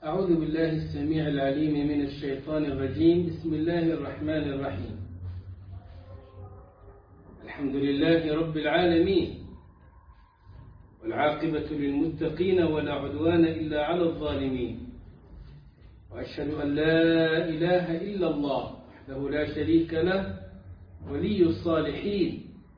أعوذ بالله السميع العليم من الشيطان الرجيم بسم الله الرحمن الرحيم الحمد لله رب العالمين والعاقبة للمتقين ولا عدوان إلا على الظالمين وأشهد أن لا إله إلا الله وحده لا شريك له ولي الصالحين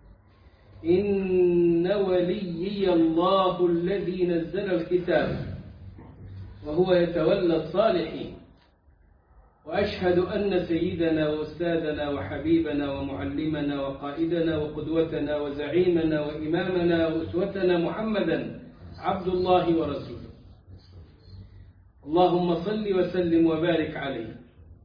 إن وليي الله الذي نزل الكتاب وهو يتولى الصالحين وأشهد أن سيدنا وأستاذنا وحبيبنا ومعلمنا وقائدنا وقدوتنا وزعيمنا وإمامنا وأسوتنا محمدا عبد الله ورسوله اللهم صل وسلم وبارك عليه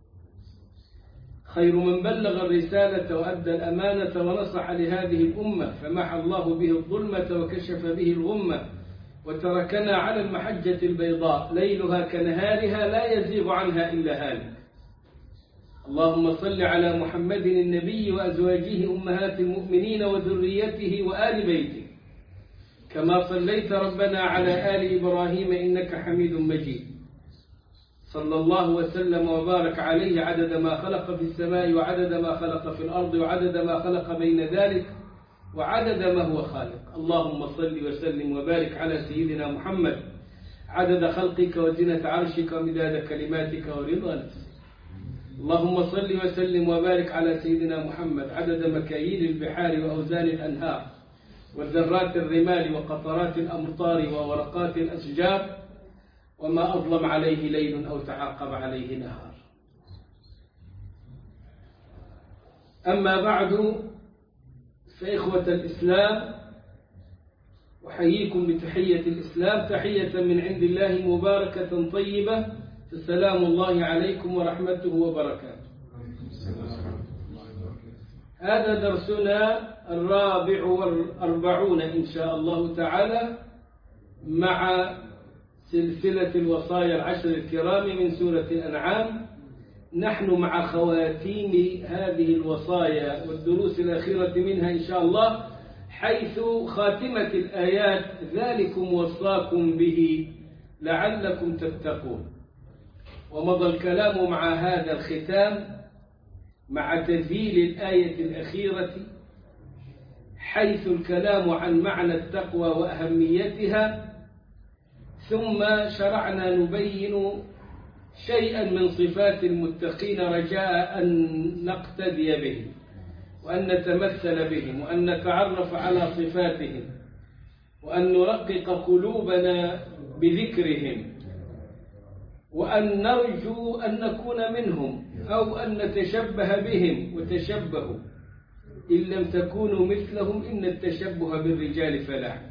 خير من بلغ الرسالة وأدى الأمانة ونصح لهذه الأمة فمحى الله به الظلمة وكشف به الغمة وتركنا على المحجة البيضاء ليلها كنهارها لا يزيغ عنها إلا هالك اللهم صل على محمد النبي وأزواجه أمهات المؤمنين وذريته وآل بيته كما صليت ربنا على آل إبراهيم إنك حميد مجيد صلى الله وسلم وبارك عليه عدد ما خلق في السماء وعدد ما خلق في الأرض وعدد ما خلق بين ذلك وعدد ما هو خالق اللهم صل وسلم وبارك على سيدنا محمد عدد خلقك وزنة عرشك ومداد كلماتك ورضا نفسك اللهم صل وسلم وبارك على سيدنا محمد عدد مكاييل البحار وأوزان الأنهار وذرات الرمال وقطرات الأمطار وورقات الأشجار وما أظلم عليه ليل أو تعاقب عليه نهار أما بعد فإخوة الإسلام أحييكم بتحية الإسلام تحية من عند الله مباركة طيبة السلام الله عليكم ورحمته وبركاته هذا درسنا الرابع والأربعون إن شاء الله تعالى مع سلسلة الوصايا العشر الكرام من سورة الأنعام نحن مع خواتيم هذه الوصايا والدروس الأخيرة منها إن شاء الله حيث خاتمة الآيات ذلكم وصاكم به لعلكم تتقون ومضى الكلام مع هذا الختام مع تذييل الآية الأخيرة حيث الكلام عن معنى التقوى وأهميتها ثم شرعنا نبين شيئا من صفات المتقين رجاء أن نقتدي بهم وأن نتمثل بهم وأن نتعرف على صفاتهم وأن نرقق قلوبنا بذكرهم وأن نرجو أن نكون منهم أو أن نتشبه بهم وتشبهوا إن لم تكونوا مثلهم إن التشبه بالرجال فلاح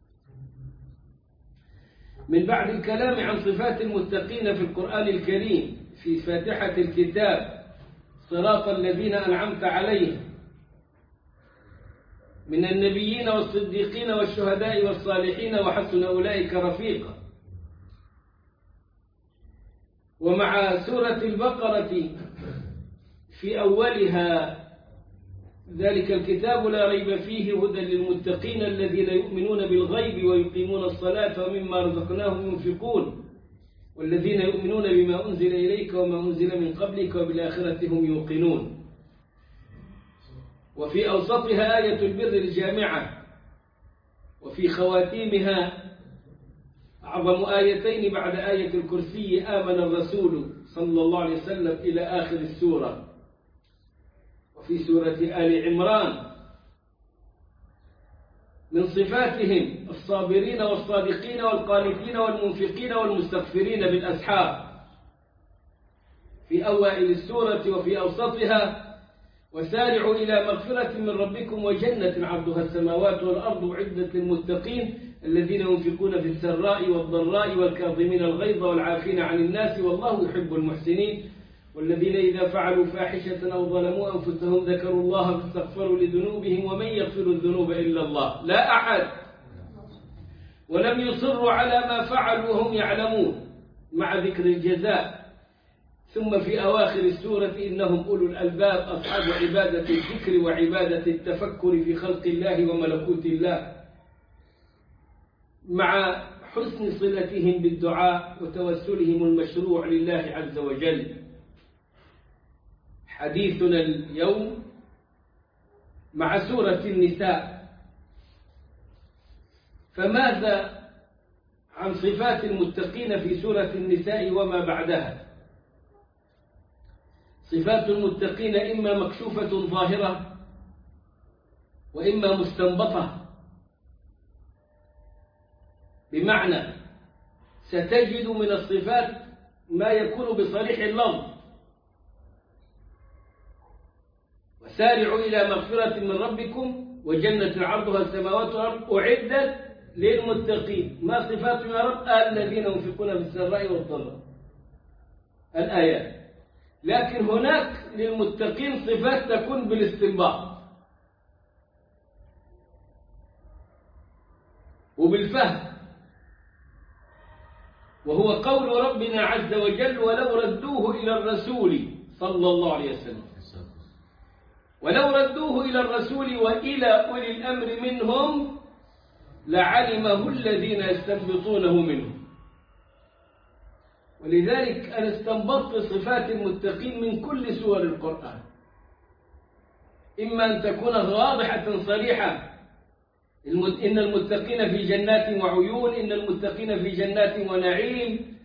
من بعد الكلام عن صفات المتقين في القرآن الكريم في فاتحة الكتاب صراط الذين أنعمت عليهم من النبيين والصديقين والشهداء والصالحين وحسن أولئك رفيقا ومع سورة البقرة في أولها ذلك الكتاب لا ريب فيه هدى للمتقين الذين يؤمنون بالغيب ويقيمون الصلاة ومما رزقناهم ينفقون والذين يؤمنون بما أنزل إليك وما أنزل من قبلك وبالآخرة هم يوقنون وفي أوسطها آية البر الجامعة وفي خواتيمها أعظم آيتين بعد آية الكرسي آمن الرسول صلى الله عليه وسلم إلى آخر السورة وفي سورة آل عمران من صفاتهم الصابرين والصادقين والقانتين والمنفقين والمستغفرين بالأسحار في أوائل السورة وفي أوسطها وسارعوا إلى مغفرة من ربكم وجنة عرضها السماوات والأرض عدة للمتقين الذين ينفقون في السراء والضراء والكاظمين الغيظ والعافين عن الناس والله يحب المحسنين والذين إذا فعلوا فاحشة أو ظلموا أنفسهم ذكروا الله فاستغفروا لذنوبهم ومن يغفر الذنوب إلا الله لا أحد ولم يصروا على ما فعلوا وهم يعلمون مع ذكر الجزاء ثم في أواخر السورة إنهم أولو الألباب أصحاب عبادة الذكر وعبادة التفكر في خلق الله وملكوت الله مع حسن صلتهم بالدعاء وتوسلهم المشروع لله عز وجل حديثنا اليوم مع سورة النساء فماذا عن صفات المتقين في سورة النساء وما بعدها صفات المتقين إما مكشوفة ظاهرة وإما مستنبطة بمعنى ستجد من الصفات ما يكون بصريح اللفظ وسارعوا إلى مغفرة من ربكم وجنة عرضها السماوات والأرض أعدت للمتقين ما صفات يا رب الذين ينفقون في السراء والضراء الآيات لكن هناك للمتقين صفات تكون بالاستنباط وبالفهم وهو قول ربنا عز وجل ولو ردوه إلى الرسول صلى الله عليه وسلم ولو ردوه إلى الرسول وإلى أولي الأمر منهم لعلمه الذين يستنبطونه منهم ولذلك أنا استنبطت صفات المتقين من كل سور القرآن إما أن تكون واضحة صريحة إن المتقين في جنات وعيون إن المتقين في جنات ونعيم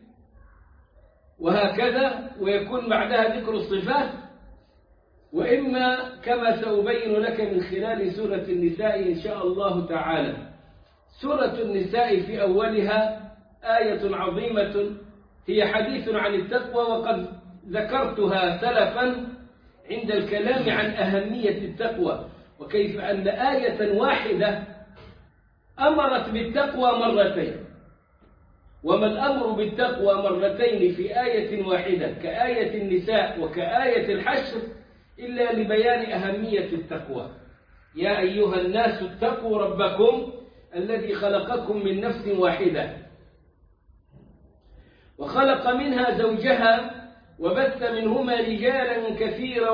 وهكذا ويكون بعدها ذكر الصفات وإما كما سأبين لك من خلال سورة النساء إن شاء الله تعالى سورة النساء في أولها آية عظيمة هي حديث عن التقوى وقد ذكرتها سلفا عند الكلام عن أهمية التقوى وكيف أن آية واحدة أمرت بالتقوى مرتين وما الأمر بالتقوى مرتين في آية واحدة كآية النساء وكآية الحشر إلا لبيان أهمية التقوى يا أيها الناس اتقوا ربكم الذي خلقكم من نفس واحدة وخلق منها زوجها وبث منهما رجالا كثيرا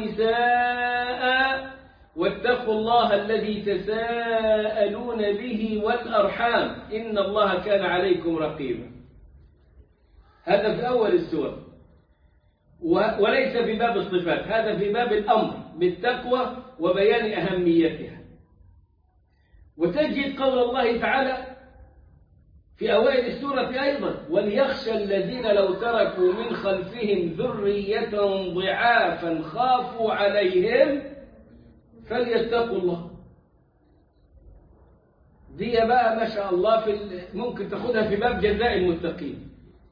ونساء واتقوا الله الذي تساءلون به والأرحام إن الله كان عليكم رقيبا هذا في أول السورة وليس في باب الصفات هذا في باب الأمر بالتقوى وبيان أهميتها وتجد قول الله تعالى في أوائل السورة أيضا وليخشى الذين لو تركوا من خلفهم ذرية ضعافا خافوا عليهم فليتقوا الله دي بقى ما شاء الله في ممكن تاخدها في باب جزاء المتقين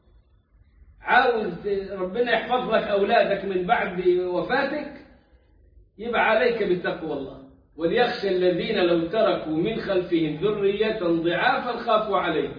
عاوز ربنا يحفظ لك أولادك من بعد وفاتك يبقى عليك بتقوى الله وليخشى الذين لو تركوا من خلفهم ذرية ضعافا خافوا عليهم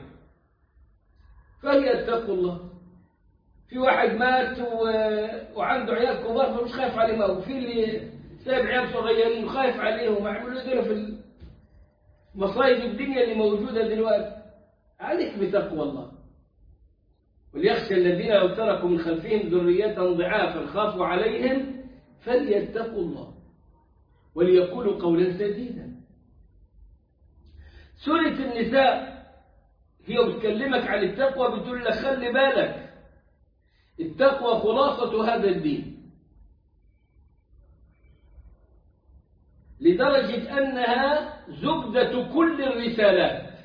فليتقوا الله في واحد مات و... وعنده عيال كبار فمش خايف عليهم أو في اللي سايب عيال صغيرين وخايف عليهم ويعملوا دول في مصايب الدنيا اللي موجودة دلوقتي عليك بتقوى الله وليخشى الذين لو تركوا من خلفهم ذرية ضعافا خافوا عليهم فليتقوا الله وليقولوا قولا سديدا سورة النساء هي بتكلمك عن التقوى بتقول لك خلي بالك التقوى خلاصة هذا الدين لدرجة أنها زبدة كل الرسالات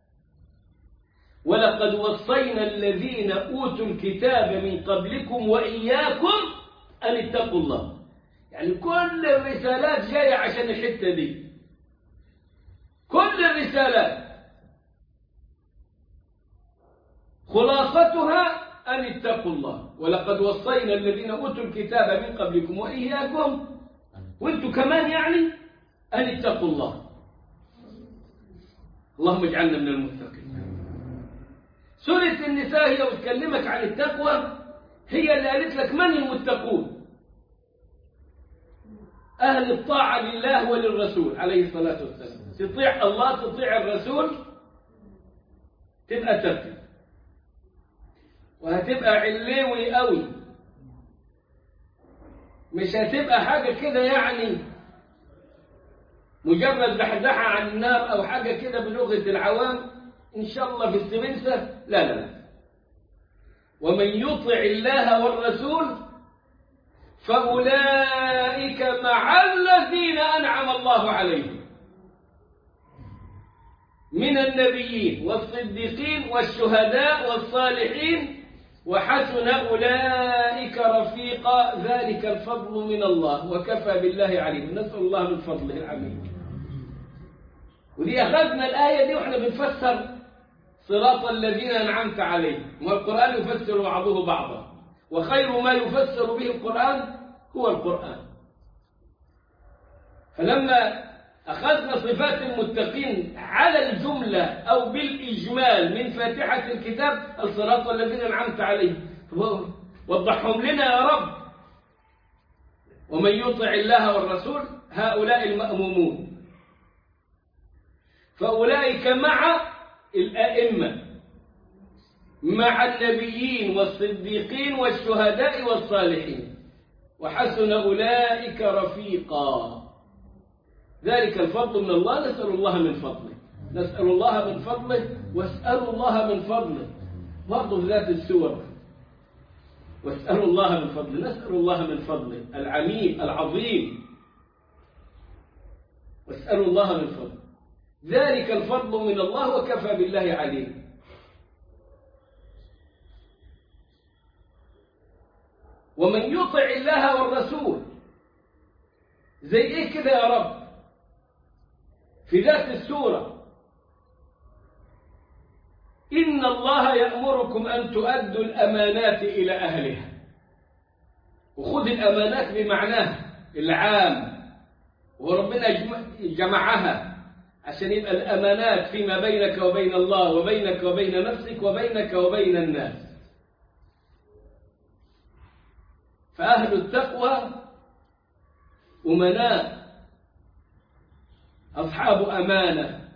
ولقد وصينا الذين أوتوا الكتاب من قبلكم وإياكم أن اتقوا الله يعني كل الرسالات جاية عشان الحتة دي كل الرسالات خلاصتها أن اتقوا الله ولقد وصينا الذين أوتوا الكتاب من قبلكم وإياكم وانتم كمان يعني أن اتقوا الله اللهم اجعلنا من المتقين سورة النساء هي بتكلمك عن التقوى هي اللي قالت لك من المتقون أهل الطاعة لله وللرسول عليه الصلاة والسلام تطيع الله تطيع الرسول تبقى تقي وهتبقى علوي قوي مش هتبقى حاجة كده يعني مجرد بحدحة عن النار أو حاجة كده بلغة العوام إن شاء الله في السمنسة لا لا لا ومن يطع الله والرسول فأولئك مع الذين أنعم الله عليهم من النبيين والصديقين والشهداء والصالحين وحسن أولئك رفيقا ذلك الفضل من الله وكفى بالله عليم نسأل الله من فضله العظيم ودي أخذنا الآية دي وإحنا بنفسر صراط الذين أنعمت عليهم والقرآن يفسر بعضه بعضا وخير ما يفسر به القرآن هو القرآن فلما أخذنا صفات المتقين على الجملة أو بالإجمال من فاتحة الكتاب الصراط الذين أنعمت عليهم وضحهم لنا يا رب ومن يطع الله والرسول هؤلاء المأمومون فأولئك مع الأئمة مع النبيين والصديقين والشهداء والصالحين وحسن أولئك رفيقا ذلك الفضل من الله نسأل الله من فضله نسأل الله من فضله واسألوا الله من فضله برضه في ذات السور واسألوا الله من فضله نسأل الله من فضله العميم العظيم واسألوا الله من فضله ذلك الفضل من الله وكفى بالله عليم ومن يطع الله والرسول زي ايه كده يا رب في ذات السورة إن الله يأمركم أن تؤدوا الأمانات إلى أهلها وخذ الأمانات بمعناها العام وربنا جمعها عشان يبقى الأمانات فيما بينك وبين الله وبينك وبين نفسك وبينك وبين الناس فأهل التقوى أمناء أصحاب أمانة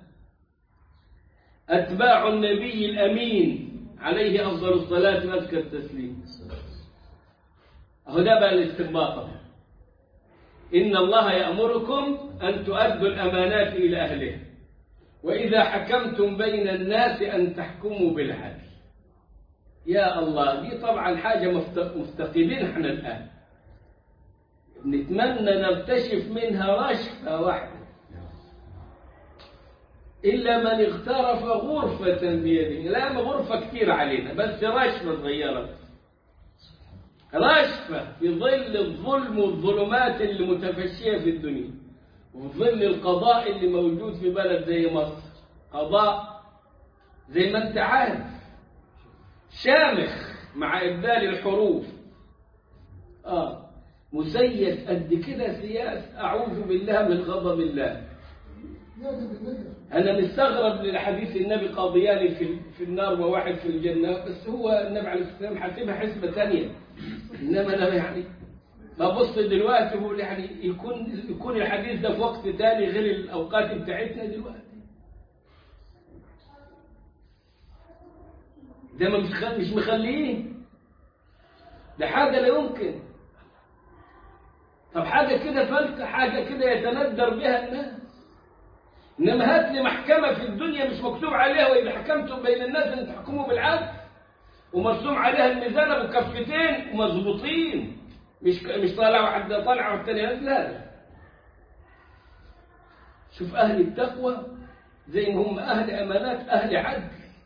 أتباع النبي الأمين عليه أفضل الصلاة وأزكى التسليم أهو ده بقى الاستنباط إن الله يأمركم أن تؤدوا الأمانات إلى أهلها وإذا حكمتم بين الناس أن تحكموا بالعدل يا الله دي طبعا حاجة مفتقدين احنا الآن نتمنى نكتشف منها رشفة واحدة إلا من اغترف غرفة بيده لا غرفة كتير علينا بس رشفة صغيرة رشفة في ظل الظلم والظلمات اللي متفشية في الدنيا وفي ظل القضاء اللي موجود في بلد زي مصر قضاء زي ما انت عارف شامخ مع إبدال الحروف آه مسيس قد كده سياس أعوذ بالله من غضب الله أنا مستغرب للحديث النبي قاضيان في في النار وواحد في الجنة بس هو النبي عليه الصلاة والسلام حاسبها حسبة ثانية إنما أنا يعني ببص دلوقتي بقول يعني يكون يكون الحديث ده في وقت تاني غير الأوقات بتاعتنا دلوقتي ده مش مش مخليين ده حاجة لا يمكن طب حاجة كده فلتة حاجة كده يتندر بها الناس إنما هات لي محكمة في الدنيا مش مكتوب عليها وإذا حكمتم بين الناس أن تحكموا بالعدل ومرسوم عليها الميزان أبو كفتين ومظبوطين مش مش طالع واحد طالع والتاني لا شوف أهل التقوى زي ما هم أهل أمانات أهل عدل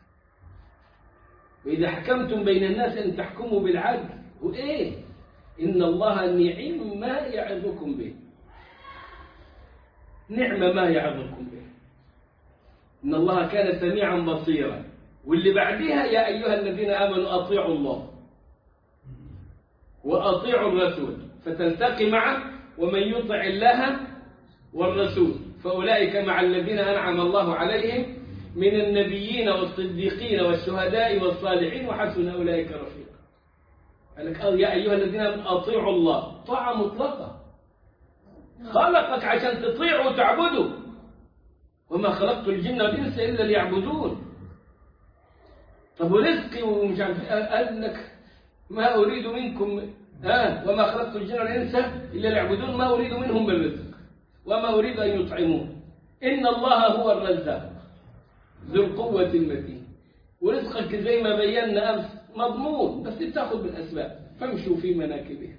وإذا حكمتم بين الناس أن تحكموا بالعدل وإيه إن الله نعم ما يعظكم به نعم ما يعظكم به إن الله كان سميعا بصيرا واللي بعدها يا أيها الذين آمنوا أطيعوا الله وأطيعوا الرسول فتلتقي معه ومن يطع الله والرسول فأولئك مع الذين أنعم الله عليهم من النبيين والصديقين والشهداء والصالحين وحسن أولئك رفيقا قال لك يا أيها الذين آمنوا أطيعوا الله طاعة مطلقة خلقك عشان تطيعه وتعبده وما خلقت الجن والإنس إلا ليعبدون طب ورزقي ومش عارف قال لك ما أريد منكم ها وما خلقت الجن والإنس إلا ليعبدون ما أريد منهم من رزق وما أريد أن يطعمون إن الله هو الرزاق ذو القوة المتين ورزقك زي ما بينا أمس مضمون بس بتاخد بالأسباب فامشوا في مناكبها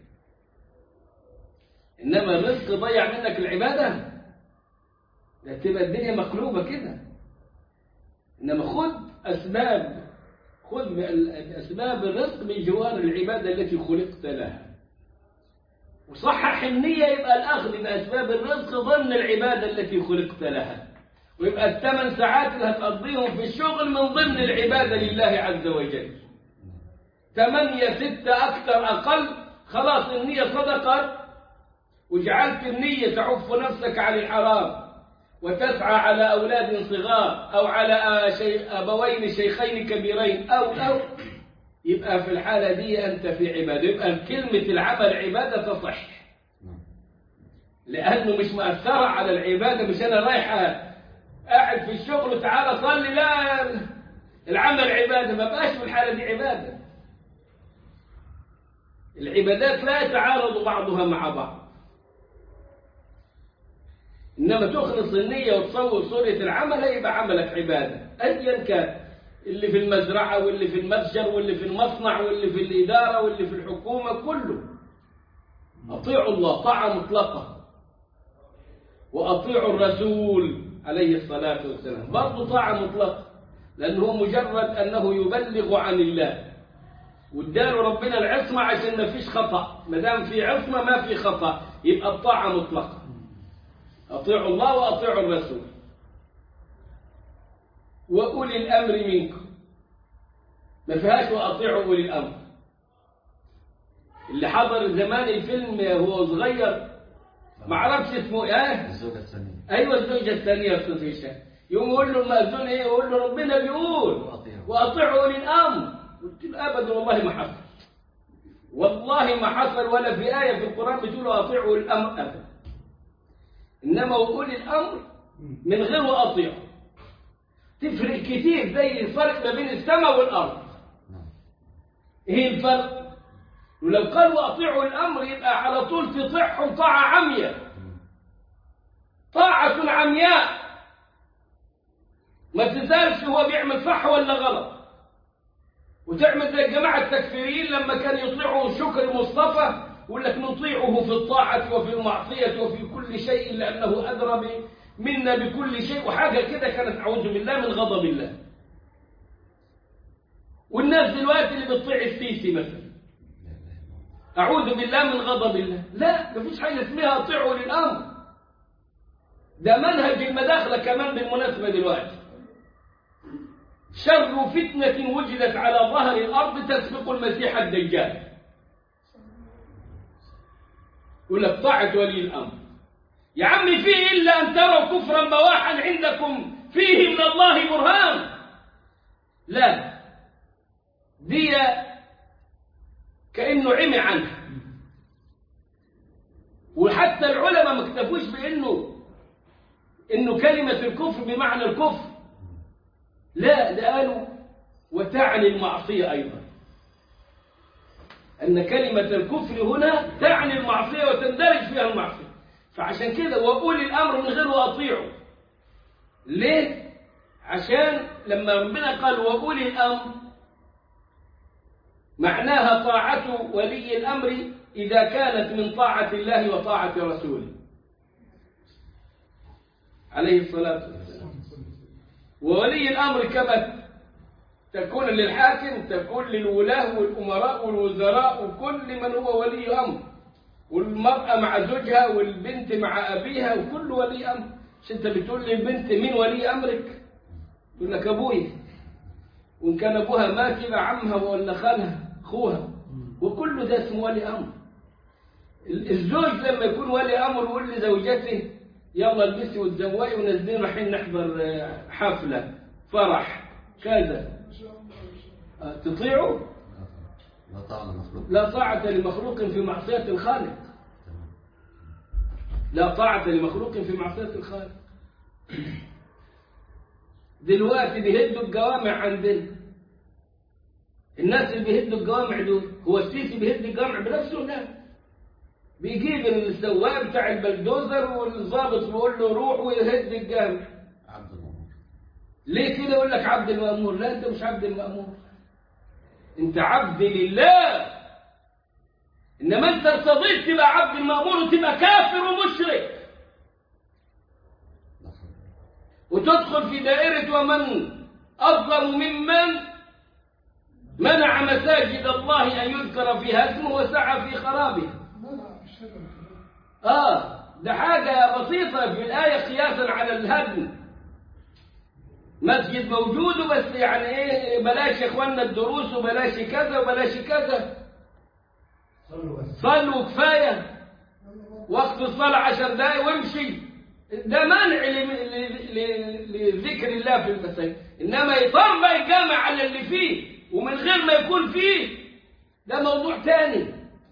إنما الرزق ضيع منك العبادة ده تبقى الدنيا مقلوبة كده إنما خد أسباب خذ أسباب الرزق من جوار العبادة التي خلقت لها وصحح النية يبقى الأخذ بأسباب الرزق ضمن العبادة التي خلقت لها ويبقى الثمان ساعات اللي هتقضيهم في الشغل من ضمن العبادة لله عز وجل ثمانية ستة أكثر أقل خلاص النية صدقت وجعلت النية تعف نفسك عن الحرام وتسعى على أولاد صغار أو على شيء أبوين شيخين كبيرين أو أو يبقى في الحالة دي أنت في عبادة يبقى كلمة العمل عبادة تصح لأنه مش مأثرة على العبادة مش أنا رايح قاعد في الشغل وتعالى صلي لا العمل عبادة ما بقاش في الحالة دي عبادة العبادات لا يتعارض بعضها مع بعض إنما تخلص النية وتصور صورة العمل يبقى عملك عبادة أيا كان اللي في المزرعة واللي في المتجر واللي في المصنع واللي في الإدارة واللي في الحكومة كله أطيعوا الله طاعة مطلقة وأطيعوا الرسول عليه الصلاة والسلام برضه طاعة مطلقة لأنه مجرد أنه يبلغ عن الله واداله ربنا العصمة عشان ما فيش خطأ ما دام في عصمة ما في خطأ يبقى الطاعة مطلقة أطيعوا الله وأطيعوا الرسول وأولي الأمر منكم ما فيهاش وأطيعوا أولي الأمر اللي حضر زمان الفيلم وهو صغير ما عرفش اسمه ايه الزوجة الثانية ايوه الزوجه الثانيه يا استاذ هشام يقوم يقول له المأذون ايه يقول له ربنا بيقول وأطيعوا. واطيعوا اولي الامر قلت له ابدا والله ما حصل والله ما حصل ولا في ايه في القران بتقول اطيعوا اولي الامر ابدا انما اولي الامر من غير واطيعوا تفرق كتير زي الفرق ما بين السماء والارض نعم ايه الفرق ولو قال واطيعوا الامر يبقى على طول تطيعهم طاعه عمياء طاعه عمياء ما تسالش هو بيعمل صح ولا غلط وتعمل زي الجماعه التكفيريين لما كان يطيعوا شكر مصطفى يقول لك نطيعه في الطاعه وفي المعصيه وفي كل شيء لانه ادرى ب- منا بكل شيء وحاجه كده كانت اعوذ بالله من غضب الله والناس دلوقتي اللي بتطيع السيسي مثلا لا إله إلا الله أعوذ بالله من غضب الله لا مفيش حاجة اسمها أطيعوا للأمر ده منهج المداخلة كمان بالمناسبة دلوقتي شر فتنة وجدت على ظهر الأرض تسبق المسيح الدجال يقول لك طاعة ولي الأمر يا عمي فيه إلا أن تروا كفرا بواحا عندكم فيه من الله برهان لا دي كأنه عمي عنها وحتى العلماء ما اكتفوش بأنه إنه كلمة الكفر بمعنى الكفر لا ده قالوا وتعني المعصية أيضا أن كلمة الكفر هنا تعني المعصية وتندرج فيها المعصية فعشان كده وأولي الأمر من غير وأطيعوا ليه؟ عشان لما ربنا قال وأولي الأمر معناها طاعة ولي الأمر إذا كانت من طاعة الله وطاعة رسوله عليه الصلاة والسلام وولي الأمر كما تكون للحاكم تكون للولاة والأمراء والوزراء وكل من هو ولي أمر والمرأة مع زوجها والبنت مع أبيها وكل ولي أمر مش أنت بتقول للبنت مين ولي أمرك يقول لك أبوي وإن كان أبوها مات يبقى عمها ولا خالها أخوها وكل ده اسمه ولي أمر ال- الزوج لما يكون ولي أمر يقول لزوجته يلا البسي وتزوقي ونازلين رايحين نحضر آه، حفلة فرح كذا آه، تطيعوا لا طاعة لمخلوق لا طاعة لمخلوق في معصية الخالق تمام لا طاعة لمخلوق في معصية الخالق دلوقتي بيهدوا الجوامع عندنا الناس اللي بيهدوا الجوامع دول هو السيسي بيهد الجامع بنفسه لا بيجيب السواق بتاع البلدوزر والظابط بيقول له روح ويهد الجامع عبد المأمور ليه كده يقول لك عبد المأمور لا انت مش عبد المأمور انت عبد لله انما انت ارتضيت تبقى عبد المأمور وتبقى كافر ومشرك لا حول وتدخل في دائرة ومن أظلم ممن منع مساجد الله أن يذكر فيها اسمه وسعى في خرابها منع مش هدم آه ده حاجة بسيطة في الآية قياسا على الهدم مسجد موجود بس يعني ايه بلاش يا اخوانا الدروس وبلاش كذا وبلاش كذا صلوا بس صلوا كفاية وقت الصلاة عشر دقايق وامشي ده منع ل- ل- ل- لذكر الله في المساجد انما يطبق الجامع على اللي فيه ومن غير ما يكون فيه ده موضوع تاني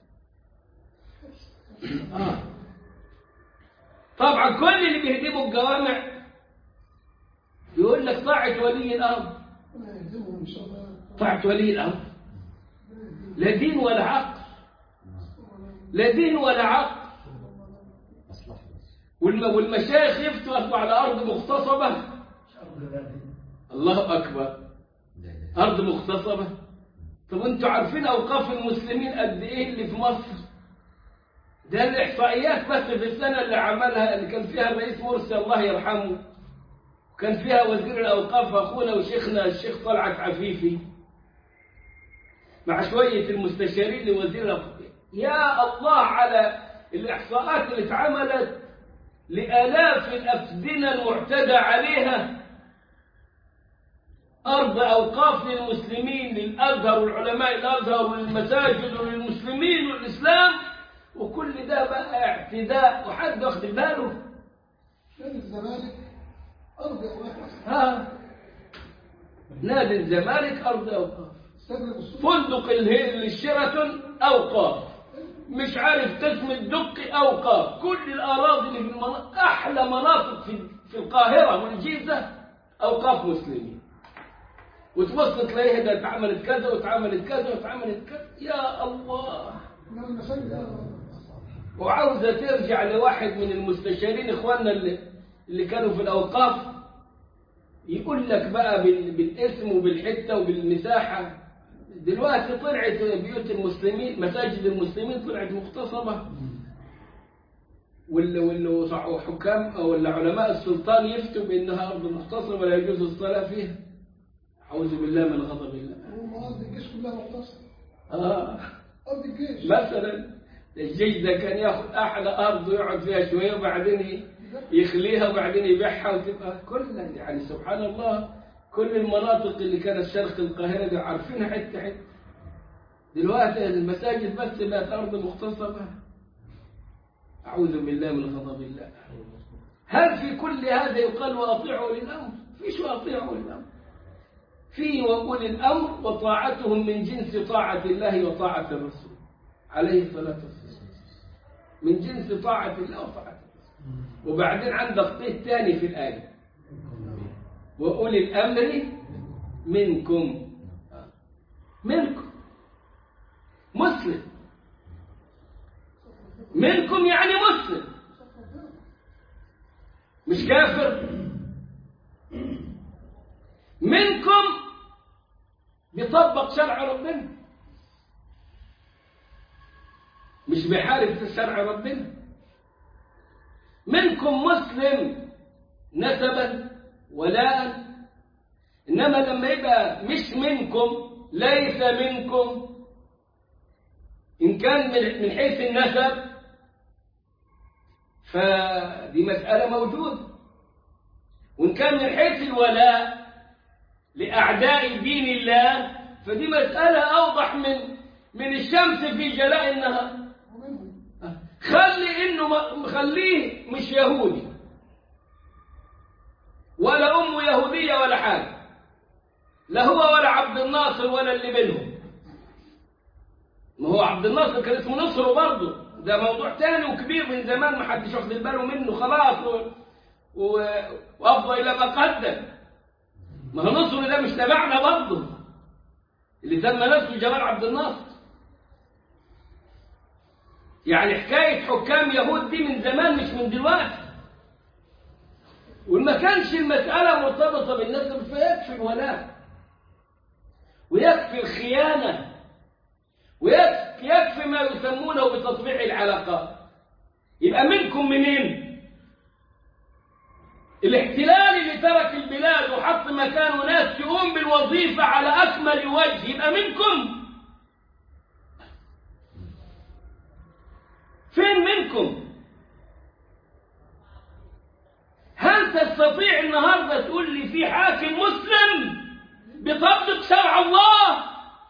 آه. طبعا كل اللي بيهدموا الجوامع يقول لك طاعة ولي الأمر ربنا يهدمهم ان شاء الله طاعة ولي الأمر لا دين ولا عقل نعم. لا دين ولا عقل مصلحة بس والم- والمشايخ يفتوا أصبحوا على أرض مغتصبة الله أكبر لا إله أرض مغتصبة طب أنتوا عارفين أوقاف المسلمين قد إيه اللي في مصر ده الإحصائيات بس في السنة اللي عملها اللي كان فيها الرئيس مرسي الله يرحمه وكان فيها وزير الأوقاف أخونا وشيخنا الشيخ طلعت عفيفي مع شوية المستشارين لوزير الأوقاف يا الله على الإحصاءات اللي اتعملت لآلاف الأفدنة المعتدى عليها أرض أوقاف للمسلمين للأزهر والعلماء الأزهر وللمساجد وللمسلمين والإسلام وكل ده بقى اعتداء وحد واخد باله نادي الزمالك ارض اوقاف ها نادي الزمالك أرض أوقاف استدرك السوق فندق اله- الشيراتون أوقاف مش عارف قسم الدقي أوقاف كل الأراضي اللي في المناطق أحلى مناطق في في القاهرة والجيزة أوقاف مسلمين وتبص تلاقيها ده اتعملت كذا واتعملت كذا واتعملت كذا يا الله من المساجد وعاوزة ترجع لواحد من المستشارين إخواننا اللي, اللي كانوا في الأوقاف يقول لك بقى بال- بالاسم وبالحتة وبالمساحة دلوقتي طلعت بيوت المسلمين مساجد المسلمين طلعت مغتصبة وال وال وحكام أو علماء السلطان يفتوا بأنها أرض مغتصبة ولا يجوز الصلاة فيها أعوذ بالله من غضب الله هو ارض الجيش كلها مقتصره آه ارض الجيش مثلا الجيش ده كان ياخد احلى ارض ويقعد فيها شويه وبعدين يخليها وبعدين يبيعها وتبقى كلها يعني سبحان الله كل المناطق اللي كانت شرق القاهره دي عارفينها حته حته دلوقتي المساجد بس بقت ارض مغتصبه اعوذ بالله من غضب الله هل في كل هذا يقال واطيعوا للامر فيش واطيعوا للامر في وأولي الأمر وطاعتهم من جنس طاعة الله وطاعة الرسول عليه الصلاة والسلام من جنس طاعة الله وطاعة الرسول وبعدين عندك قيد ثاني في الآية وأولي الأمر منكم منكم مسلم منكم يعني مسلم مش كافر منكم بيطبق شرع ربنا مش بيحارب في شرع ربنا منكم مسلم نسبا ولاء انما لما يبقى مش منكم ليس منكم ان كان من من حيث النسب فدي مسألة موجودة وإن كان من حيث الولاء لأعداء دين الله فدي مسألة أوضح من من الشمس في جلاء النهار ومنهم خلي إنه م- خليه مش يهودي ولا أمه يهودية ولا حاجة لا هو ولا عبد الناصر ولا اللي بينهم ما هو عبد الناصر كان اسمه نصر برضه ده موضوع تاني وكبير من زمان ما حدش واخد باله منه خلاص و... و... وأفضى إلى ما قدم ما هو نصر ده مش تبعنا برضه اللي سمى نفسه جمال عبد الناصر يعني حكاية حكام يهود دي من زمان مش من دلوقتي وما كانش المسألة مرتبطة بالنسب فيكفي الولاء ويكفي الخيانة ويكفي يكفي ما يسمونه بتطبيع العلاقات يبقى منكم منين الاحتلال اللي ترك البلاد وحط مكانه ناس تقوم بالوظيفة على أكمل وجه يبقى منكم فين منكم هل تستطيع النهاردة تقول لي في حاكم مسلم بيطبق شرع الله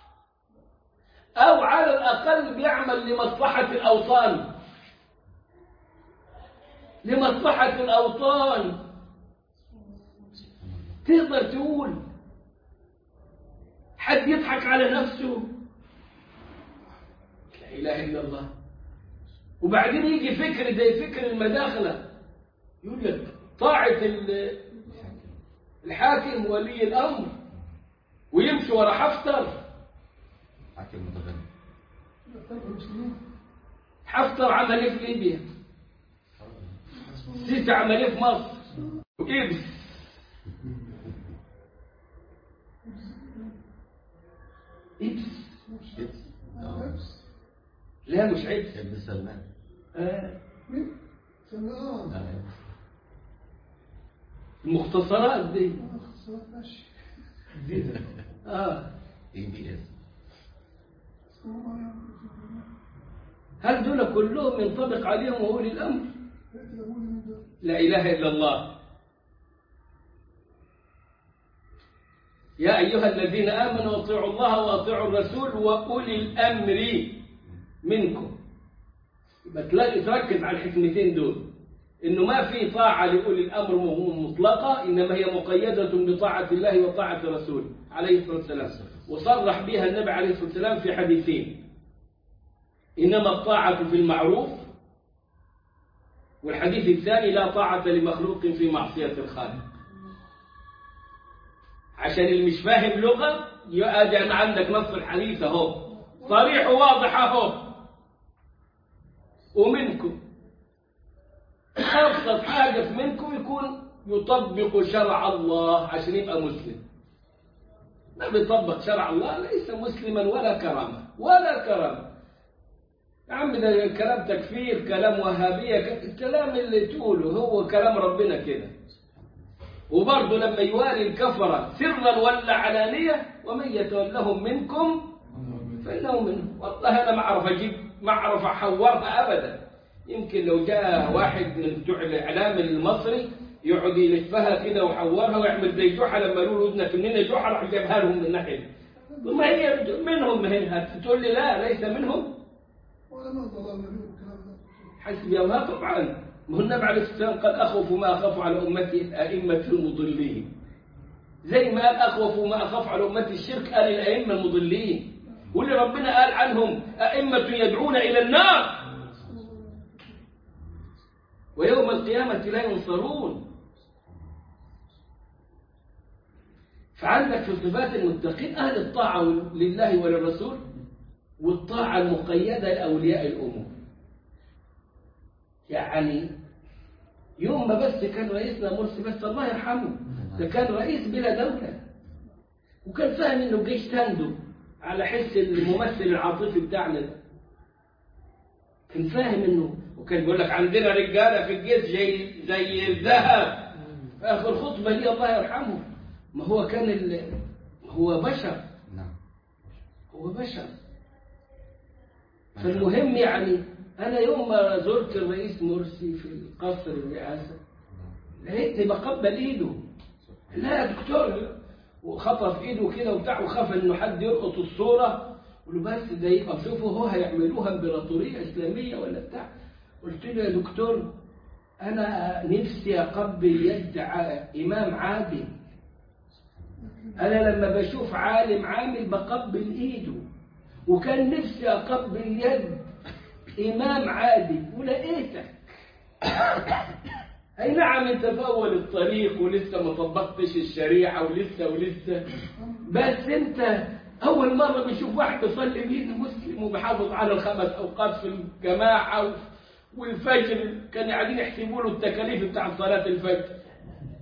أو على الأقل بيعمل لمصلحة الأوطان لمصلحة الأوطان تقدر تقول حد يضحك على نفسه لا إله إلا الله وبعدين يجي فكر زي فكر المداخلة يقول لك طاعة ال- الحاكم ولي الأمر ويمشي ورا حفتر حاكم متغني يعتبر المسلمين حفتر عمل ايه في ليبيا سيسي عمل ايه في مصر وإبس إبس إبس نفس لا مش عبس ابن سلمان آه. مين؟ سلمان اه آه. المختصرات دي آه، خسارة ماشي اه اي بي اس هل دول كلهم ينطبق عليهم أولي الأمر بيت الأبوي من ده لا إله إلا الله يا أيها الذين آمنوا اطيعوا الله وأطيعوا الرسول وأولي الأمر منكم يبقى تلاقي تركز على الحكمتين دول إنه ما في طاعة لأولي الأمر وهم مطلقة إنما هي مقيدة بطاعة الله وطاعة رسوله عليه الصلاة والسلام وصرح بها النبي عليه الصلاة والسلام في حديثين إنما الطاعة في المعروف والحديث الثاني لا طاعة لمخلوق في معصية الخالق عشان اللي مش فاهم لغة يؤدي أن عندك نص الحديث أهو صريح وواضح أهو ومنكم أبسط حاجة في منكم يكون يطبق شرع الله عشان يبقى مسلم ما بيطبق شرع الله ليس مسلما ولا كرامة ولا كرامة يا عم ده كلام تكفير كلام وهابية ك- الكلام اللي تقوله هو كلام ربنا كده وبرضه لما يوالي الكفرة سرا ولا علانية ومن يتولهم منكم فإنه منهم والله أنا ما أعرف أجيب ما أعرف أحورها أبدا يمكن لو جاء واحد من بتوع الإعلام المصري يقعد يلفها كده ويحورها ويعمل زي جحا لما يقولوا له ابنك منين جحا راح جابها لهم من ناحية ما هي منهم هي هتقول لي لا ليس منهم ولا ما ضلال النبي والكلام ده حسبي الله طبعا ما هو النبي عليه الصلاه والسلام قال اخوف ما اخاف على امتي الائمه المضلين زي ما قال اخوف ما اخاف على امتي الشرك قال الائمه المضلين واللي ربنا قال عنهم ائمه يدعون الى النار ويوم القيامه لا ينصرون فعندك في صفات المتقين اهل الطاعه لله وللرسول والطاعه المقيده لاولياء الامور يعني يوم ما بس كان رئيسنا مرسي بس الله يرحمه ده كان رئيس بلا دولة وكان فاهم انه الجيش تندو على حس الممثل العاطفي بتاعنا ده كان فاهم انه وكان بيقول لك عندنا رجاله في الجيش زي زي الذهب في اخر خطبه لي الله يرحمه ما هو كان ال... هو بشر نعم هو بشر فالمهم يعني أنا يوم ما زرت الرئيس مرسي في قصر الرئاسة لقيتني بقبل إيده لا يا دكتور وخطف إيده كده وبتاع وخاف إنه حد يلقط الصورة قال له بس ده يبقى شوفوا هو هيعملوها إمبراطورية إسلامية ولا بتاع قلت له يا دكتور أنا نفسي أقبل يد ع- إمام عادل أنا لما بشوف عالم عامل بقبل إيده وكان نفسي أقبل يد إمام عادل ولقيتك أي نعم أنت في أول الطريق ولسه ما طبقتش الشريعة ولسه ولسه بس أنت أول مرة بيشوف واحد بيصلي بيد مسلم وبيحافظ على الخمس أوقات في الجماعة والفجر كانوا قاعدين يحسبوا له التكاليف بتاع صلاة الفجر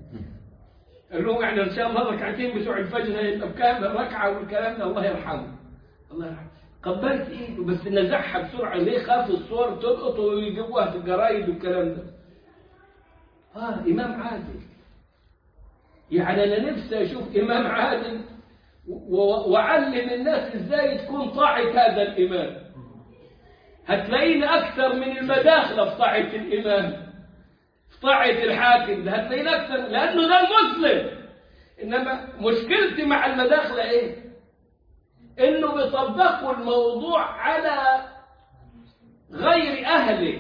قال لهم يعني ان شاء الله ركعتين بتوع الفجر هيبقى بكام ركعه والكلام ده الله يرحمه الله يرحمه قبلت ايده بس نزعها بسرعه ليه خاف الصور تلقط ويجيبوها في الجرايد والكلام ده اه امام عادل يعني انا نفسي اشوف امام عادل و- وأعلم الناس ازاي تكون طاعة هذا الإمام هتلاقيني أكثر من المداخلة في طاعة الإمام في طاعة الحاكم ده هتلاقيني أكثر لأنه ده المسلم إنما مشكلتي مع المداخلة إيه؟ إنه بيطبقوا الموضوع على غير أهله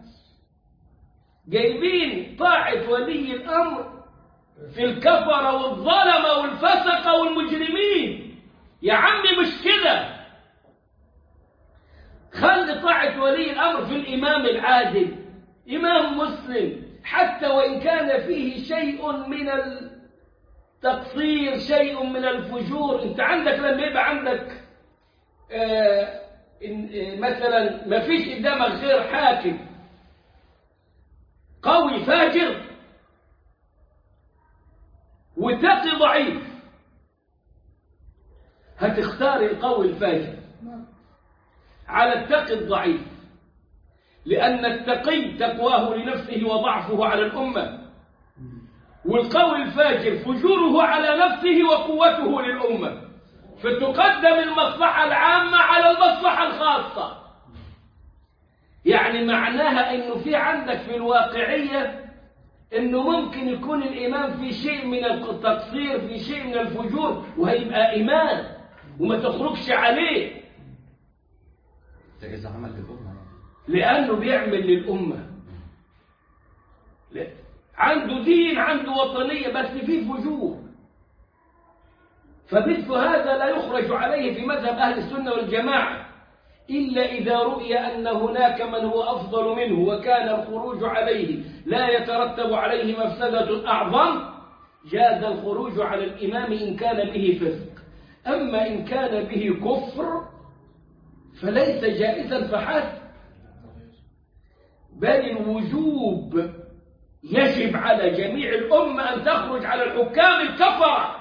جايبين طاعة ولي الأمر في الكفرة والظلمة والفسقة والمجرمين يا عمي مش كده خلي طاعة ولي الأمر في الإمام العادل إمام مسلم حتى وإن كان فيه شيء من التقصير شيء من الفجور أنت عندك لما يبقى عندك آه إن- آه، مثلا ما فيش قدامك غير حاكم قوي فاجر وتقي ضعيف هتختار القوي الفاجر نعم على التقي الضعيف لأن التقي تقواه لنفسه وضعفه على الأمة والقوي الفاجر فجوره على نفسه وقوته للأمة فتقدم المصلحة العامة على المصلحة الخاصة يعني معناها أنه في عندك في الواقعية أنه ممكن يكون الإمام في شيء من التقصير في شيء من الفجور وهيبقى إمام وما تخرجش عليه ده إذا عمل للأمة يعني. لأنه بيعمل للأمة لا. عنده دين عنده وطنية بس فيه فجور فمثل هذا لا يخرج عليه في مذهب أهل السنة والجماعة إلا إذا رؤي أن هناك من هو أفضل منه وكان الخروج عليه لا يترتب عليه مفسدة أعظم جاز الخروج على الإمام إن كان به فسق أما إن كان به كفر فليس جائزا فحسب بل الوجوب يجب على جميع الأمة أن تخرج على الحكام الكفرة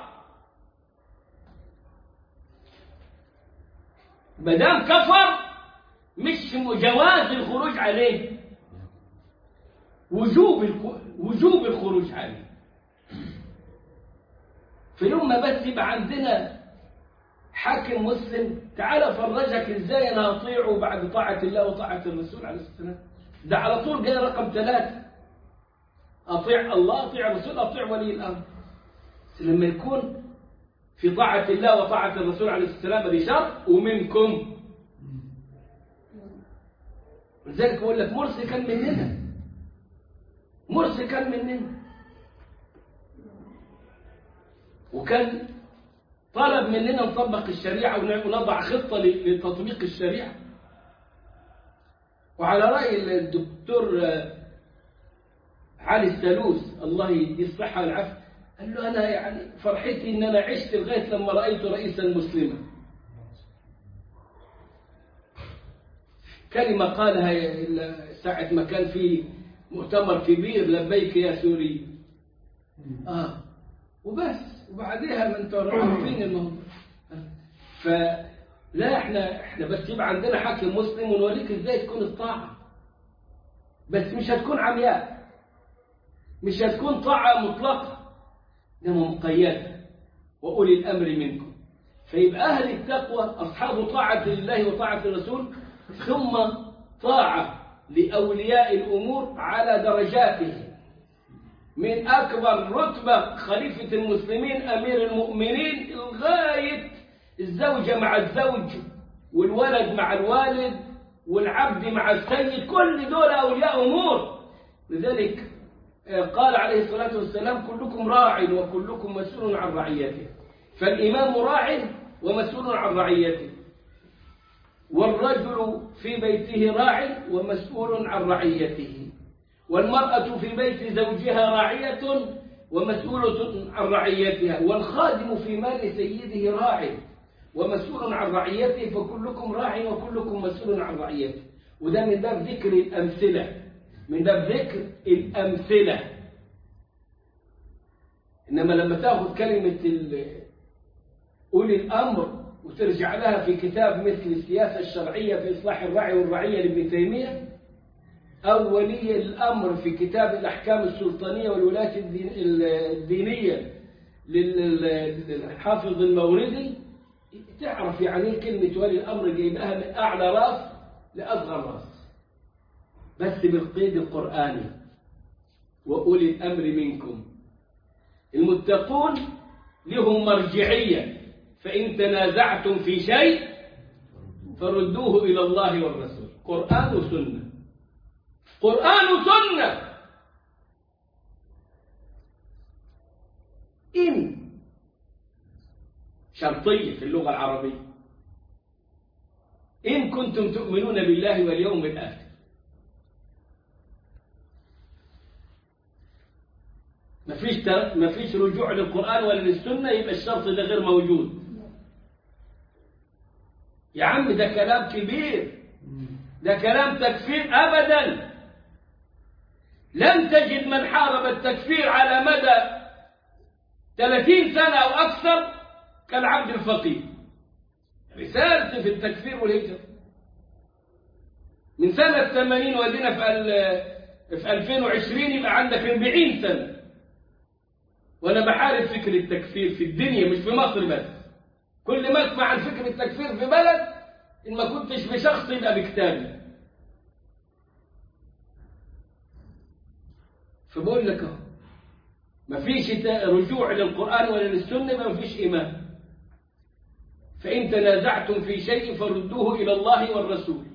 ما دام كفر مش جواز الخروج عليه وجوب الخ- وجوب الخروج عليه في الأمة بس يبقى عندنا حاكم مسلم تعال افرجك ازاي انا اطيعه بعد طاعة الله وطاعة الرسول عليه الصلاة والسلام ده على طول جاي رقم ثلاثة اطيع الله اطيع الرسول اطيع ولي الامر بس لما يكون في طاعة الله وطاعة الرسول عليه الصلاة والسلام هذه شرط ومنكم ولذلك بقول لك مرسي كان مننا مرسي كان مننا وكان طلب مننا نطبق الشريعة ون- ونضع خطة ل- لتطبيق الشريعة وعلى رأي الدكتور آه، علي السالوس الله يديه الصحة والعافية قال له أنا يعني فرحتي إن أنا عشت لغاية لما رأيت رئيسا مسلما كلمة قالها ي- ساعة ما كان في مؤتمر كبير لبيك يا سوري آه وبس وبعديها ما انتوا عارفين الموضوع فلا احنا احنا بس يبقى عندنا حاكم مسلم ونوريك ازاي تكون الطاعة بس مش هتكون عمياء مش هتكون طاعة مطلقة انما مقيدة وأولي الأمر منكم فيبقى أهل التقوى أصحاب طاعة لله وطاعة الرسول ثم طاعة لأولياء الأمور على درجاتهم من أكبر رتبة خليفة المسلمين أمير المؤمنين لغاية الزوجة مع الزوج والولد مع الوالد والعبد مع السيد كل دول أولياء أمور لذلك آه، قال عليه الصلاة والسلام كلكم راع وكلكم مسؤول عن رعيته فالإمام راع ومسؤول عن رعيته والرجل في بيته راع ومسؤول عن رعيته والمرأة في بيت زوجها راعية ومسؤولة عن رعيتها والخادم في مال سيده راع ومسؤول عن رعيته فكلكم راع وكلكم مسؤول عن رعيته وده من باب ذكر الأمثلة من باب ذكر الأمثلة إنما لما تأخذ كلمة ال- أولي الأمر وترجع لها في كتاب مثل السياسة الشرعية في إصلاح الرعي والرعية لابن تيمية أو ولي الأمر في كتاب الأحكام السلطانية والولايات الدين- الدينية لل- للحافظ الموردي تعرف يعني إيه كلمة ولي الأمر جايبها من أعلى راس لأصغر راس بس بالقيد القرآني وأولي الأمر منكم المتقون لهم مرجعية فإن تنازعتم في شيء فردوه إلى الله والرسول قرآن وسنة قرآن وسنة إن شرطية في اللغة العربية إن كنتم تؤمنون بالله واليوم الآخر ما فيش ما فيش رجوع للقرآن ولا للسنة يبقى الشرط ده غير موجود يا عم ده كلام كبير ده كلام تكفير أبدا لم تجد من حارب التكفير على مدى 30 سنة أو أكثر كالعبد الفقيه رسالته في التكفير والهجرة من سنة 80 ودينا في ال- في 2020 يبقى عندك 40 سنة وأنا بحارب فكر التكفير في الدنيا مش في مصر بس كل ما اسمع عن فكر التكفير في بلد إن ما كنتش بشخص يبقى بكتابي فبقول لك اهو ما فيش تا- رجوع للقرآن ولا للسنة ما فيش إيمان فإن تنازعتم في شيء فردوه إلى الله والرسول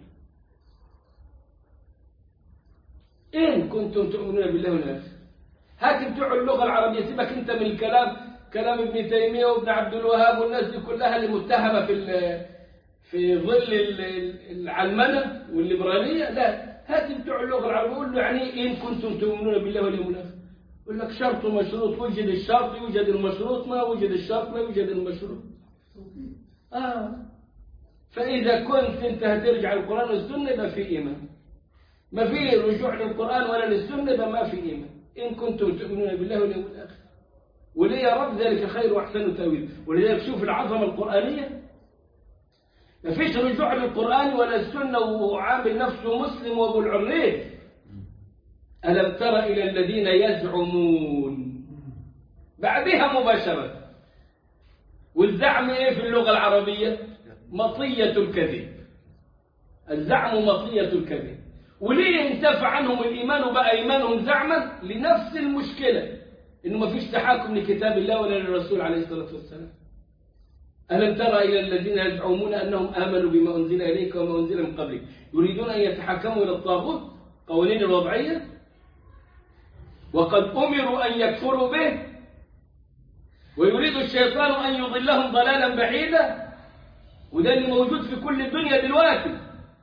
إن كنتم تؤمنون بالله والآخر هات بتوع اللغة العربية سيبك أنت من الكلام كلام ابن تيمية وابن عبد الوهاب والناس دي كلها اللي متهمة في ال- في ظل ال- ال- العلمنة والليبرالية لا هات بتوع اللغة العربية قول له يعني إيه إن كنتم تؤمنون بالله واليوم الآخر يقول لك شرط ومشروط وجد الشرط يوجد المشروط ما وجد الشرط ما يوجد المشروط توفيق آه فإذا كنت أنت هترجع للقرآن والسنة يبقى في إيمان ما في رجوع للقرآن ولا للسنة يبقى ما في إيمان إن كنتم تؤمنون بالله واليوم الآخر وليه يا رب ذلك خير وأحسن تأويل ولذلك شوف العظمة القرآنية ما فيش رجوع للقرآن ولا السنة وعامل نفسه مسلم وأبو العريف ألم تر إلى الذين يزعمون بعدها مباشرة والزعم إيه في اللغة العربية مطية الكذب الزعم مطية الكذب وليه انتفع عنهم الإيمان وبقى إيمانهم زعما لنفس المشكلة إنه ما فيش تحاكم لكتاب الله ولا للرسول عليه الصلاة والسلام ألم ترى إلى الذين يزعمون أنهم آمنوا بما أنزل إليك وما أنزل من قبلك يريدون أن يتحكموا إلى الطاغوت قوانين الوضعية وقد أمروا أن يكفروا به ويريد الشيطان أن يضلهم ضلالا بعيدا وده اللي موجود في كل الدنيا دلوقتي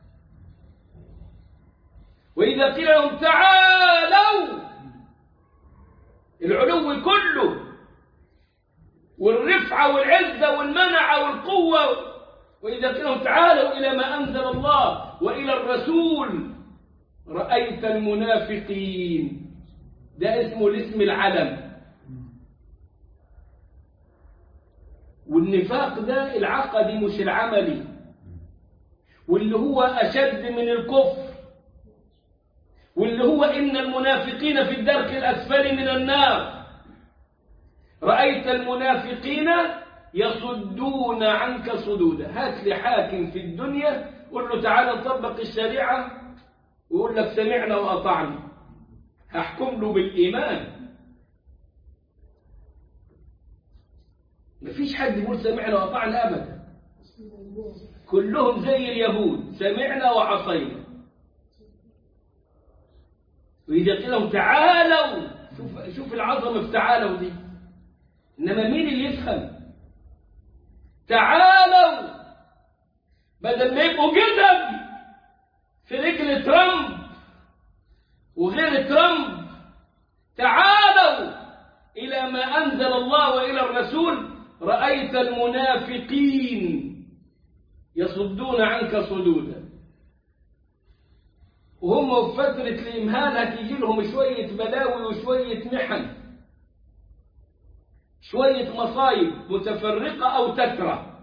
وإذا قيل لهم تعالوا العلو كله والرفعة والعزة والمنعة والقوة وإذا قيل لهم تعالوا إلى ما أنزل الله وإلى الرسول رأيت المنافقين ده اسمه الاسم العلم والنفاق ده العقدي مش العملي واللي هو أشد من الكفر واللي هو إن المنافقين في الدرك الأسفل من النار رأيت المنافقين يصدون عنك صدودا هات لي حاكم في الدنيا قل له تعالى نطبق الشريعة ويقول لك سمعنا وأطعنا هحكم له بالإيمان مفيش حد يقول سمعنا وأطعنا أبدا بسم الله كلهم زي اليهود سمعنا وعصينا وإذا قيل لهم تعالوا شوف, شوف العظمة في تعالوا دي إنما مين اللي يفهم تعالوا بدل ما يبقوا جدب في رجل ترامب وغير ترامب تعالوا إلى ما أنزل الله وإلى الرسول رأيت المنافقين يصدون عنك صدودا وهم في فترة الإمهال هتيجي لهم شوية بلاوي وشوية محن شوية مصايب متفرقة أو تترى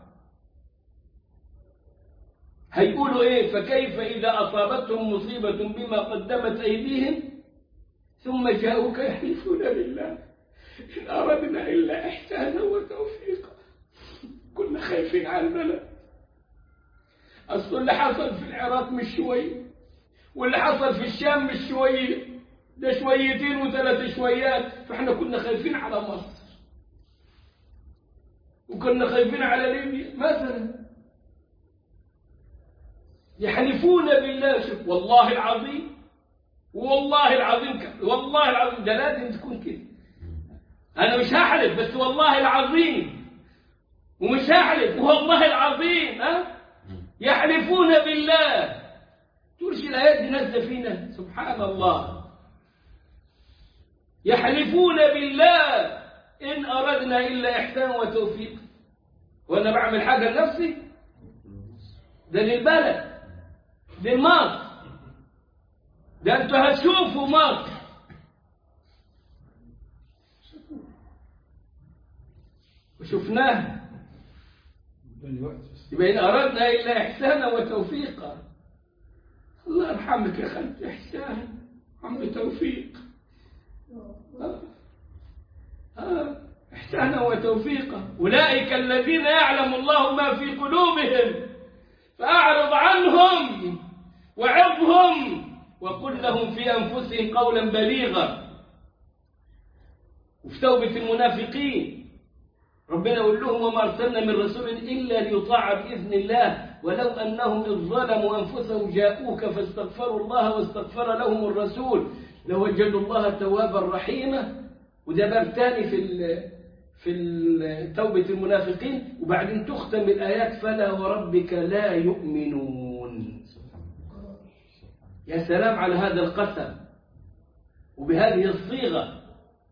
هيقولوا إيه فكيف إذا أصابتهم مصيبة بما قدمت أيديهم ثم جاءوك يحلفون بالله إن أردنا إلا إحسانا وتوفيقا كنا خايفين على البلد أصل اللي حصل في العراق مش شوية واللي حصل في الشام مش شوية ده شويتين وثلاث شويات فاحنا كنا خايفين على مصر وكنا خايفين على ليبيا مثلا يحلفون بالله شوف والله العظيم والله العظيم ك... والله العظيم ده لازم تكون كده انا مش هحلف بس والله العظيم ومش هحلف والله العظيم ها يحلفون بالله تقولش الايات دي نازله فينا سبحان الله يحلفون بالله ان اردنا الا احسانا وتوفيق وانا بعمل حاجه لنفسي ده للبلد لمصر ده انتوا هتشوفوا مصر وشفناها يبقى إن أردنا إلا إحسانا وتوفيقا الله يرحمك يا خالتي إحسان عم توفيق آه. آه. إحسانا وتوفيقا أولئك الذين يعلم الله ما في قلوبهم فأعرض عنهم وعظهم وقل لهم في أنفسهم قولا بليغا وفي توبة المنافقين ربنا يقول لهم وما أرسلنا من رسول إلا ليطاع بإذن الله ولو أنهم إذ ظلموا أنفسهم جاءوك فاستغفروا الله واستغفر لهم الرسول لوجدوا الله توابا رحيما وده باب ثاني في ال في ال- توبة المنافقين وبعدين تختم الآيات فلا وربك لا يؤمنون يا سلام على هذا القسم وبهذه الصيغة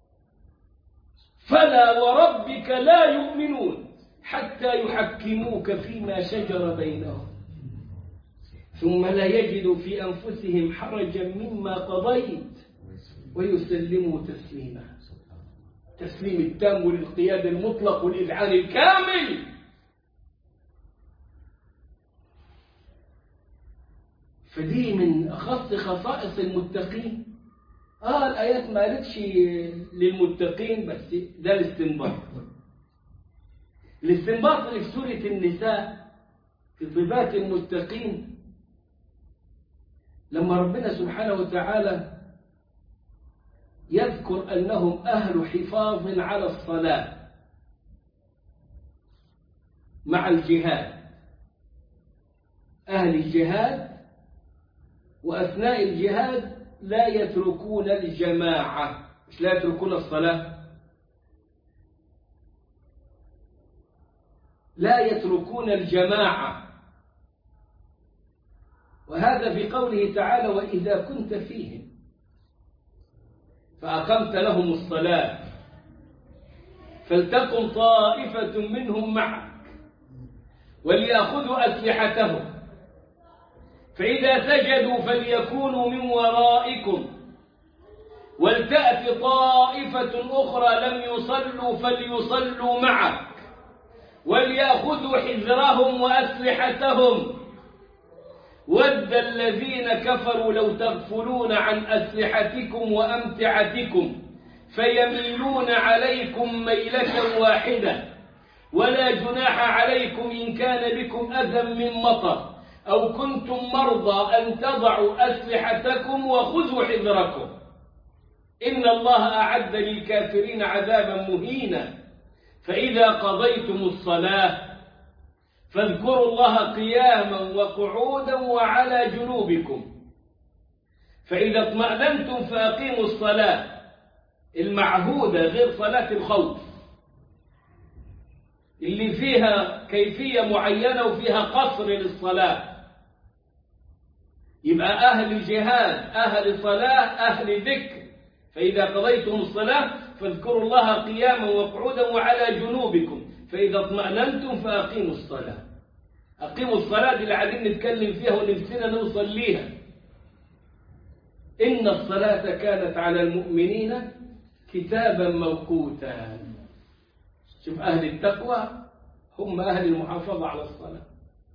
فلا وربك لا يؤمنون حتى يحكموك فيما شجر بينهم ثم لا يجدوا في أنفسهم حرجا مما قضيت ويسلموا تسليما تسليم التام والانقياد المطلق والإذعان الكامل فدي من أخص خصائص المتقين آه الآيات ما قالتش للمتقين بس ده الاستنباط الاستنباط اللي في سورة النساء في صفات المتقين لما ربنا سبحانه وتعالى يذكر أنهم أهل حفاظ على الصلاة مع الجهاد أهل الجهاد وأثناء الجهاد لا يتركون الجماعة مش لا يتركون الصلاة لا يتركون الجماعة وهذا في قوله تعالى وإذا كنت فيهم فأقمت لهم الصلاة فلتكن طائفة منهم معك وليأخذوا أسلحتهم فإذا سجدوا فليكونوا من ورائكم ولتأت طائفة أخرى لم يصلوا فليصلوا معك وليأخذوا حذرهم وأسلحتهم ود الذين كفروا لو تغفلون عن أسلحتكم وأمتعتكم فيميلون عليكم ميلة واحدة ولا جناح عليكم إن كان بكم أذى من مطر أو كنتم مرضى أن تضعوا أسلحتكم وخذوا حذركم إن الله أعد للكافرين عذابا مهينا فإذا قضيتم الصلاة فاذكروا الله قياما وقعودا وعلى جنوبكم فإذا اطمأننتم فأقيموا الصلاة المعهودة غير صلاة الخوف اللي فيها كيفية معينة وفيها قصر للصلاة يبقى أهل الجهاد أهل صلاة أهل ذكر فإذا قضيتم الصلاة فاذكروا الله قياما وقعودا وعلى جنوبكم فإذا اطمأننتم فأقيموا الصلاة أقيموا الصلاة دي اللي قاعدين نتكلم فيها ونفسنا نوصل ليها إن الصلاة كانت على المؤمنين كتابا موقوتا شوف أهل التقوى هم أهل المحافظة على الصلاة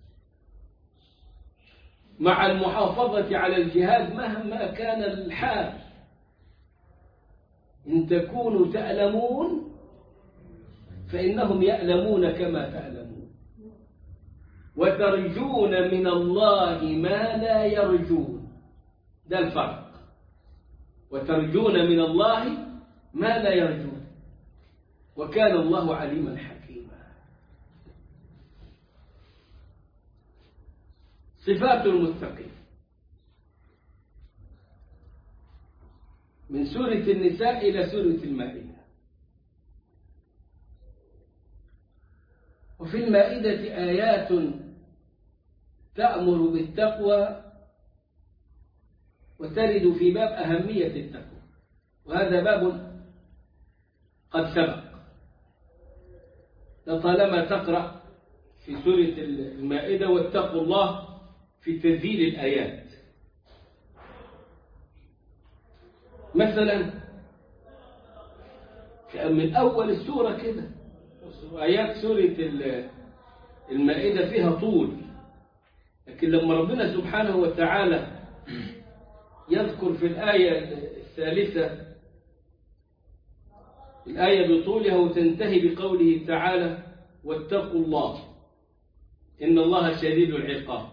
مع المحافظة على الجهاد مهما كان الحال إن تكونوا تألمون فإنهم يألمون كما تألمون وترجون من الله ما لا يرجون ده الفرق وترجون من الله ما لا يرجون وكان الله عليما حكيما صفات المتقين من سورة النساء إلى سورة المائدة وفي المائدة آيات تأمر بالتقوى وترد في باب أهمية التقوى وهذا باب قد سبق لطالما تقرأ في سورة المائدة واتقوا الله في تنزيل الآيات مثلا من أول السورة كده آيات سورة المائدة فيها طول لكن لما ربنا سبحانه وتعالى يذكر في الآية الثالثة الآية بطولها وتنتهي بقوله تعالى واتقوا الله إن الله شديد العقاب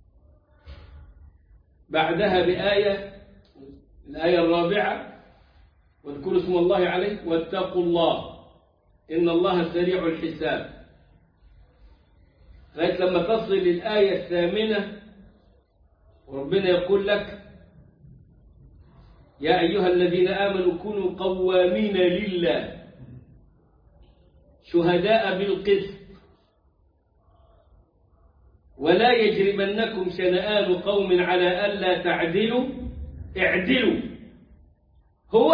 بعدها بآية الآية الرابعة واذكروا اسم الله عليه واتقوا الله إن الله سريع الحساب لغاية لما تصل للآية الثامنة وربنا يقول لك يا أيها الذين آمنوا كونوا قوامين لله شهداء بالقسط ولا يجرمنكم شنآن قوم على ألا تعدلوا اعدلوا هو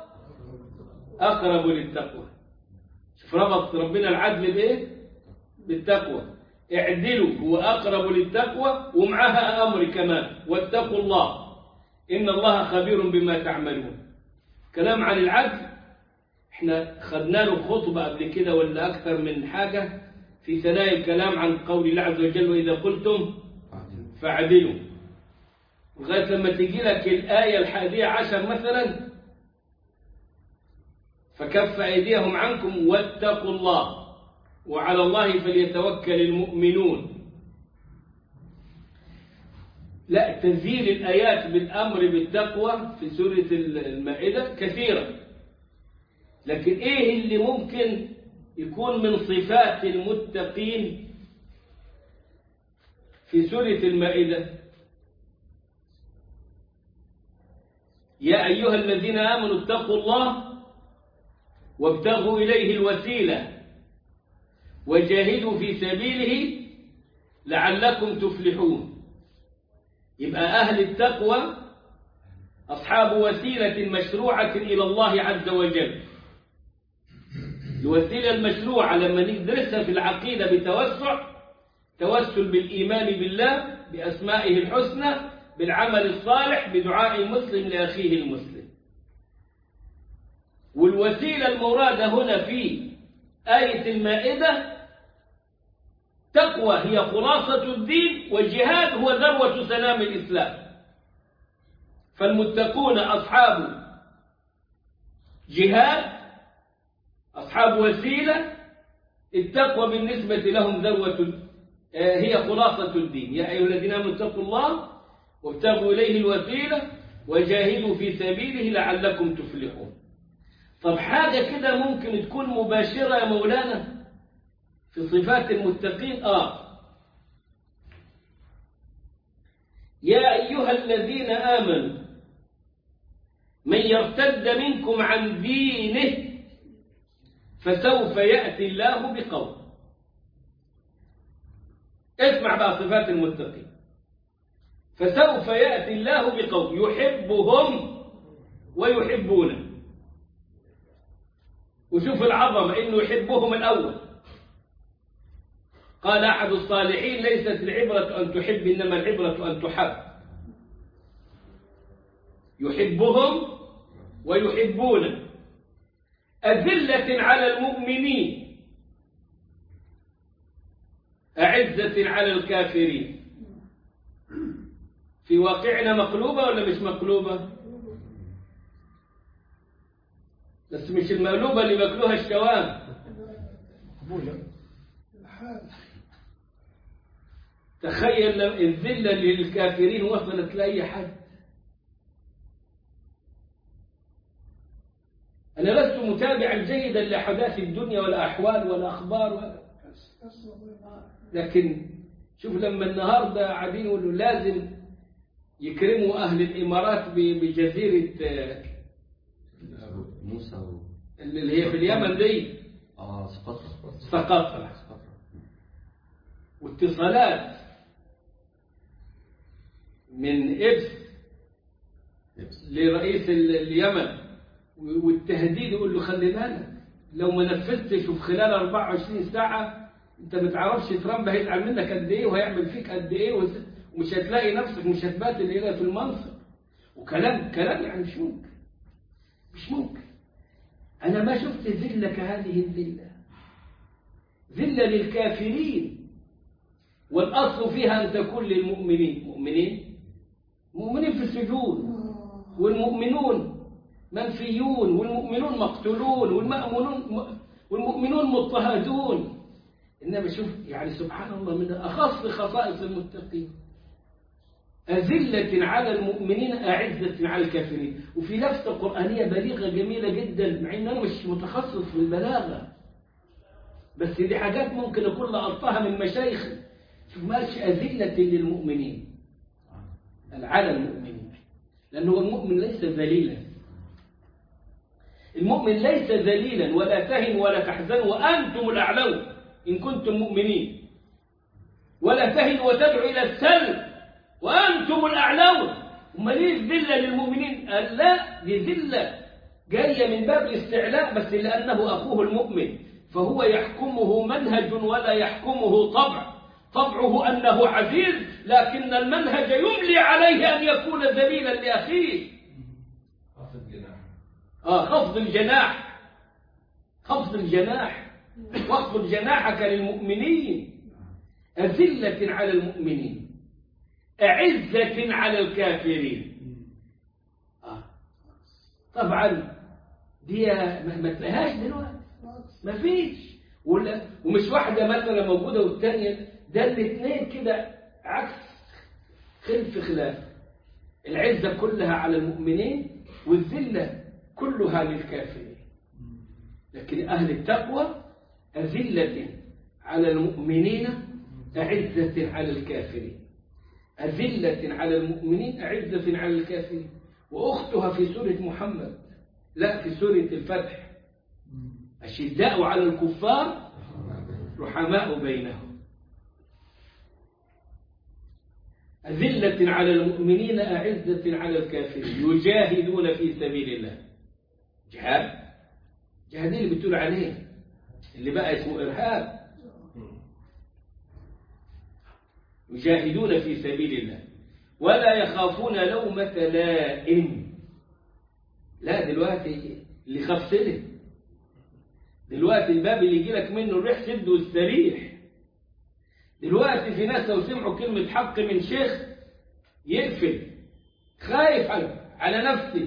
أقرب للتقوى شوف ربط ربنا العدل بإيه بالتقوى اعدلوا هو أقرب للتقوى ومعها أمر كمان واتقوا الله إن الله خبير بما تعملون كلام عن العدل احنا خدنا له خطبة قبل كده ولا أكثر من حاجة في ثنايا الكلام عن قول الله عز وجل وإذا قلتم فاعدلوا لغاية لما تجي لك الآية الحادية عشر مثلا فكف أيديهم عنكم واتقوا الله وعلى الله فليتوكل المؤمنون لا تنزيل الآيات بالأمر بالتقوى في سورة المائدة كثيرة لكن إيه اللي ممكن يكون من صفات المتقين في سورة المائدة يا أيها الذين آمنوا اتقوا الله وابتغوا إليه الوسيلة وجاهدوا في سبيله لعلكم تفلحون يبقى أهل التقوى أصحاب وسيلة مشروعة إلى الله عز وجل الوسيلة المشروعة لما ندرسها في العقيدة بتوسع توسل بالإيمان بالله بأسمائه الحسنى بالعمل الصالح بدعاء المسلم لأخيه المسلم والوسيلة المرادة هنا في آية المائدة تقوى هي خلاصة الدين والجهاد هو ذروة سلام الإسلام فالمتقون أصحاب جهاد أصحاب وسيلة التقوى بالنسبة لهم ذروة هي خلاصة الدين يا أيها الذين آمنوا اتقوا الله وابتغوا إليه الوسيلة وجاهدوا في سبيله لعلكم تفلحون طب حاجة كده ممكن تكون مباشرة يا مولانا في صفات المتقين آه يا أيها الذين آمنوا من يرتد منكم عن دينه فسوف يأتي الله بقوم اسمع بقى صفات المتقين فسوف يأتي الله بقوم يحبهم ويحبونه وشوف العظمة إنه يحبهم الأول قال أحد الصالحين ليست العبرة أن تحب إنما العبرة أن تحب يحبهم ويحبونه أذلة على المؤمنين أعزة على الكافرين في واقعنا مقلوبة ولا مش مقلوبة بس مش المقلوبة اللي بياكلوها الشوام الحال تخيل لو الذلة للكافرين وصلت لأي حد أنا لست متابعا جيدا لأحداث الدنيا والأحوال والأخبار ولا كسر بين لكن شوف لما النهارده قاعدين يقولوا لازم يكرموا أهل الإمارات ب- بجزيرة آه، موسى و... اللي هي في اليمن دي اه سقطرة سقطرة سقطرة واتصالات من إبس يبس لرئيس ال- اليمن و- والتهديد يقول له خلي بالك لو ما نفذتش وفي خلال 24 ساعة انت ما تعرفش ترامب هيزعل منك قد ايه وهيعمل فيك قد ايه وس- ومش هتلاقي نفسك مش هتبات الليلة في المنصب وكلام كلام يعني مش ممكن مش ممكن انا ما شفت ذلة كهذه الذلة ذلة للكافرين والأصل فيها أن تكون للمؤمنين مؤمنين مؤمنين في السجون والمؤمنون منفيون والمؤمنون مقتولون والمؤمنون والمؤمنون مضطهدون إنما شوف يعني سبحان الله من أخص خصائص المتقين أذلة على المؤمنين أعزة على الكافرين وفي لفتة قرآنية بليغة جميلة جدا مع إن أنا مش متخصص في البلاغة بس دي حاجات ممكن أكون لقطتها من مشايخي شوف ماشي أذلة للمؤمنين على المؤمنين لأنه المؤمن ليس ذليلا المؤمن ليس ذليلا ولا تهن ولا تحزن وأنتم الأعلون إن كنتم مؤمنين ولا تهن وتدعو إلى السلم وأنتم الأعلون أما ليه الذلة للمؤمنين قال لا دي ذلة جاية من باب الاستعلاء بس لأنه أخوه المؤمن فهو يحكمه منهج ولا يحكمه طبع طبعه أنه عزيز لكن المنهج يملي عليه أن يكون ذليلا لأخيه خفض جناح آه خفض الجناح خفض الجناح واخفض جناحك للمؤمنين أذلة على المؤمنين أعزة على الكافرين آه. طبعا دي ما ما تلاقيهاش دلوقتي ما فيش ولا ومش واحدة مثلا موجودة والتانية ده الاثنين كده عكس خلف خلاف العزة كلها على المؤمنين والذلة كلها للكافرين لكن أهل التقوى أذلة على المؤمنين أعزة على الكافرين أذلة على المؤمنين أعزة على الكافرين وأختها في سورة محمد لا في سورة الفتح أشداء على الكفار رحماء بينهم أذلة على المؤمنين أعزة على الكافرين يجاهدون في سبيل الله جهاد جهاد إيه اللي بتقول عليه اللي بقى اسمه إرهاب يجاهدون في سبيل الله ولا يخافون لومة لائم لا دلوقتي اللي خاف سلم دلوقتي الباب اللي يجي لك منه الريح سد واستريح دلوقتي في ناس لو سمعوا كلمة حق من شيخ يقفل خايف على على نفسه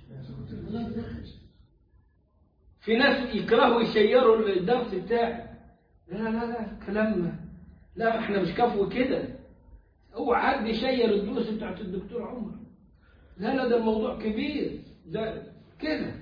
في ناس يكرهوا يشيروا الدرس بتاعي لا لا لا كلام لا احنا مش كفو كده اوعى حد يشير الدروس بتاعت الدكتور عمر لا لا ده الموضوع كبير ده كده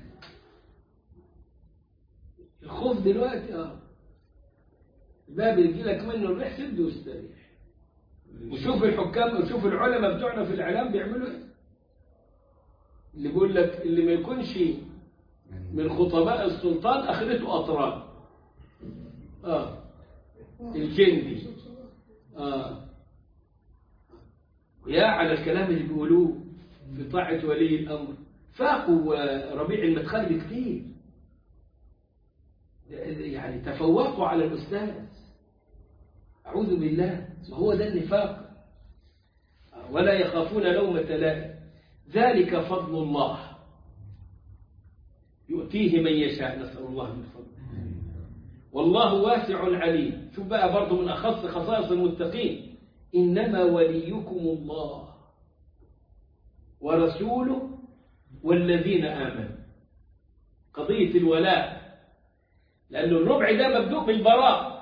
الخوف دلوقتي اه الباب اللي يجي لك منه الريح سد واستريح وشوف الحكام وشوف العلماء بتوعنا في الاعلام بيعملوا ايه اللي بيقول لك اللي ما يكونش من خطباء السلطان اخرته اطران اه الجندي اه ويا على الكلام اللي بيقولوه في طاعة ولي الأمر فاقوا ربيع المدخل بكثير يعني تفوقوا على الأستاذ أعوذ بالله ما هو ده النفاق ولا يخافون لومة لائم ذلك فضل الله يؤتيه من يشاء نسأل الله من فضله والله واسع عليم شوف بقى برضه من أخص خصائص المتقين إنما وليكم الله ورسوله والذين آمنوا قضية الولاء لأن الربع ده مبدوء بالبراء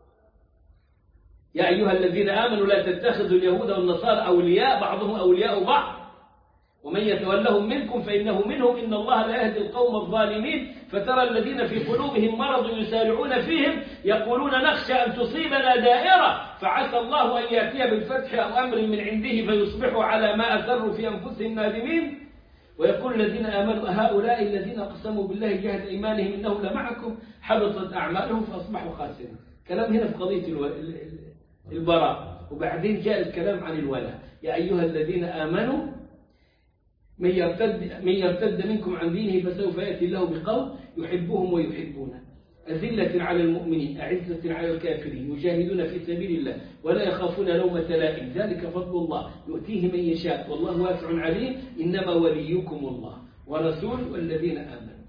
يا أيها الذين آمنوا لا تتخذوا اليهود والنصارى أولياء بعضهم أولياء بعض ومن يتولهم منكم فإنه منهم إن الله لا يهدي القوم الظالمين فترى الذين في قلوبهم مرض يسارعون فيهم يقولون نخشى أن تصيبنا دائرة فعسى الله أن يأتي بالفتح أو أمر من عنده فيصبحوا على ما أسروا في أنفسهم نادمين ويقول الذين آمنوا هؤلاء الذين أقسموا بالله جهد إيمانهم إنه لمعكم حبطت أعمالهم فأصبحوا خاسرين كلام هنا في قضية الو... البراء وبعدين جاء الكلام عن الولاء يا أيها الذين آمنوا من يرتد, من يرتد منكم عن دينه فسوف يأتي الله بقوم يحبهم ويحبونه أذلة على المؤمنين أعزة على الكافرين يجاهدون في سبيل الله ولا يخافون لومة لائم ذلك فضل الله يؤتيه من يشاء والله واسع عليم إنما وليكم الله ورسول والذين آمنوا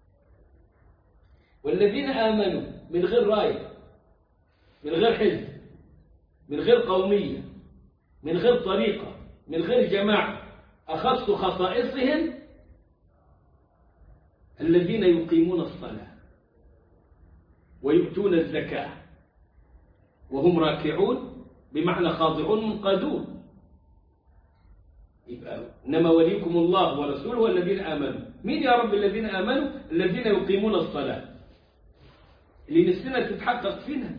والذين آمنوا من غير راية من غير حزب من غير قومية من غير طريقة من غير جماعة أخص خصائصهم الذين يقيمون الصلاة ويؤتون الزكاة وهم راكعون بمعنى خاضعون منقادون يبقى إنما وليكم الله ورسوله والذين آمنوا مين يا رب الذين آمنوا الذين يقيمون الصلاة اللي نفسنا تتحقق فينا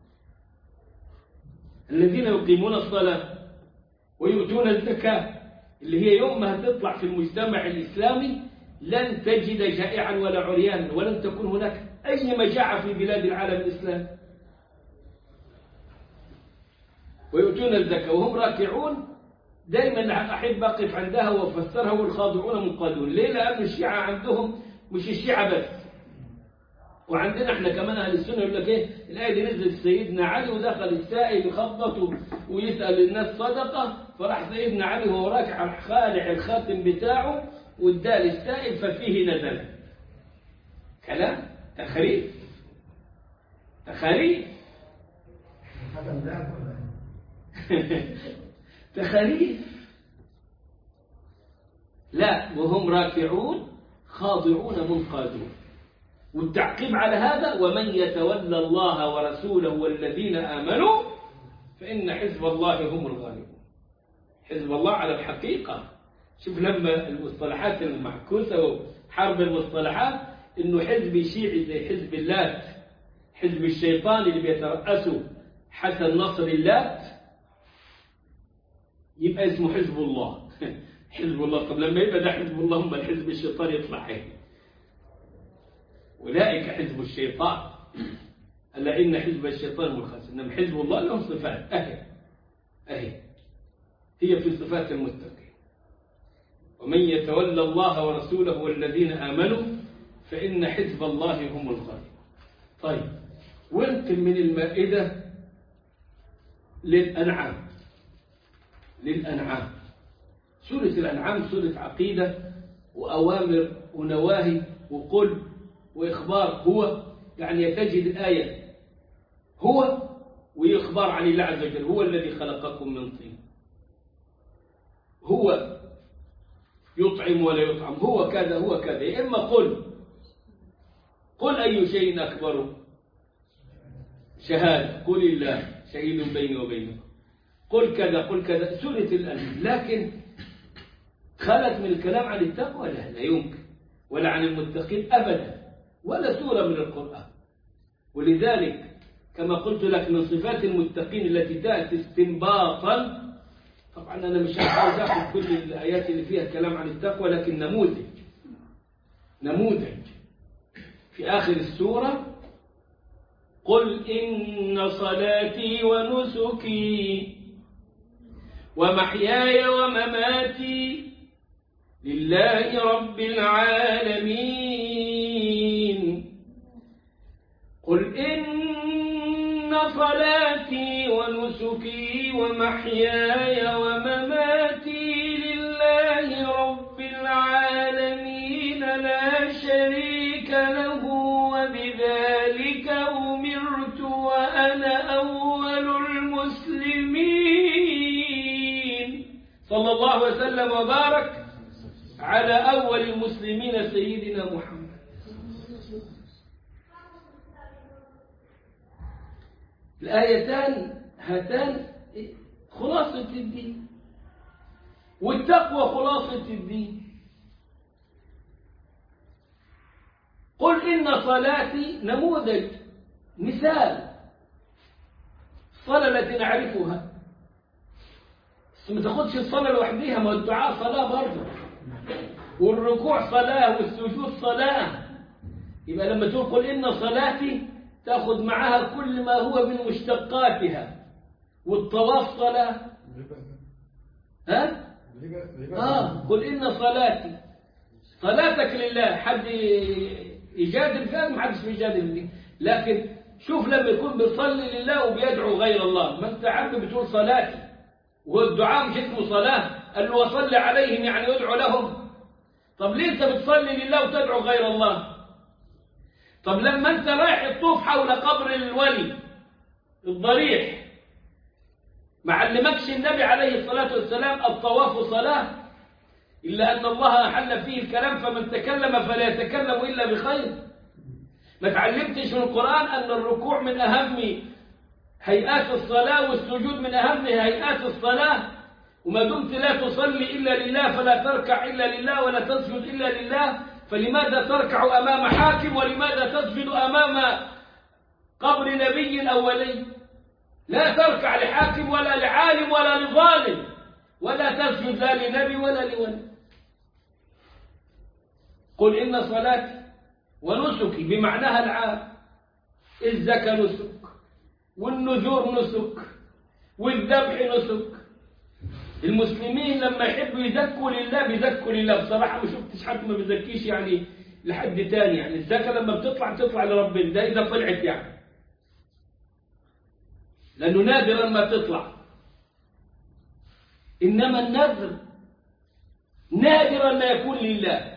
الذين يقيمون الصلاة ويؤتون الزكاة اللي هي يوم ما هتطلع في المجتمع الإسلامي لن تجد جائعا ولا عريانا ولن تكون هناك أي مجاعة في بلاد العالم الإسلامي ويؤتون الزكاة وهم راكعون دائما أحب أقف عندها وأفسرها والخاضعون منقادون ليه لأن الشيعة عندهم مش الشيعة بس وعندنا احنا كمان اهل السنه يقول لك ايه الايه دي نزلت سيدنا علي ودخل السائل يخبط ويسال الناس صدقه فراح سيدنا علي وهو راكع خالع الخاتم بتاعه واداه للسائل ففيه نزل كلام تخريف تخريف تخريف لا وهم راكعون خاضعون منقادون والتعقيب على هذا ومن يتولى الله ورسوله والذين آمنوا فإن حزب الله هم الغالبون حزب الله على الحقيقة شوف لما المصطلحات المعكوسة وحرب المصطلحات انه حزب شيعي زي حزب اللات حزب الشيطان اللي بيترأسه حسن نصر اللات يبقى اسمه حزب الله حزب الله طب لما يبقى ده حزب الله هم الحزب الشيطان يطلع ايه أولئك حزب الشيطان ألا إن حزب الشيطان ملخص إنما حزب الله لهم صفات أهي أهي هي في صفات المتقين ومن يتولى الله ورسوله والذين آمنوا فإن حزب الله هم الغالبون طيب وانقل من المائدة للأنعام للأنعام سورة الأنعام سورة عقيدة وأوامر ونواهي وقل وإخبار هو يعني تجد الآية هو وإخبار عن الله عز وجل هو الذي خلقكم من طين هو يطعم ولا يطعم هو كذا هو كذا يا إما قل قل أي شيء أكبر شهادة قل الله شهيد بيني وبينكم قل كذا قل كذا سورة الأنعام لكن خلت من الكلام عن التقوى لا لا يمكن ولا عن المتقين أبدا ولا سورة من القرآن ولذلك كما قلت لك من صفات المتقين التي تأتي استنباطا طبعا أنا مش عاوز أخذ كل الآيات اللي فيها كلام عن التقوى لكن نموذج نموذج في آخر السورة قل إن صلاتي ونسكي ومحياي ومماتي لله رب العالمين قل إن صلاتي ونسكي ومحياي ومماتي لله رب العالمين لا شريك له وبذلك صلى الله وسلم وبارك على أول المسلمين سيدنا محمد الآيتان هاتان خلاصة الدين والتقوى خلاصة الدين قل إن صلاتي نموذج مثال الصلاة التي نعرفها بس ما تاخدش الصلاة لوحدها ما الدعاء صلاة برضه والركوع صلاة والسجود صلاة يبقى لما تقول قل إن صلاتي تاخد معها كل ما هو من مشتقاتها والطواف صلاة ها؟ آه قل إن صلاتي صلاتك لله حد يجادل فيها ما حدش بيجادل فيه لكن شوف لما يكون بيصلي لله وبيدعو غير الله ما انت عم بتقول صلاتي وهو الدعاء مش اسمه صلاة قال له وصلي عليهم يعني ادعو لهم طب ليه انت بتصلي لله وتدعو غير الله طب لما انت رايح تطوف حول قبر الولي الضريح ما علمكش النبي عليه الصلاة والسلام الطواف صلاة إلا أن الله أحل فيه الكلام فمن تكلم فلا يتكلم إلا بخير ما تعلمتش من القرآن أن الركوع من أهم هيئات الصلاة والسجود من أهم هيئات الصلاة وما دمت لا تصلي إلا لله فلا تركع إلا لله ولا تسجد إلا لله فلماذا تركع أمام حاكم ولماذا تسجد أمام قبر نبي أو ولي لا تركع لحاكم ولا لعالم ولا لظالم ولا تسجد لا لنبي ولا لولي قل إن صلاتي ونسكي بمعناها العام الزكاة نسك والنذور نسك والذبح نسك المسلمين لما يحبوا يزكوا لله بيزكوا لله بصراحة ما شفتش حد ما بيزكيش يعني لحد تاني يعني الزكاة لما بتطلع تطلع لربنا ده إذا طلعت يعني لأنه نادرا ما تطلع إنما النذر نادرا ما يكون لله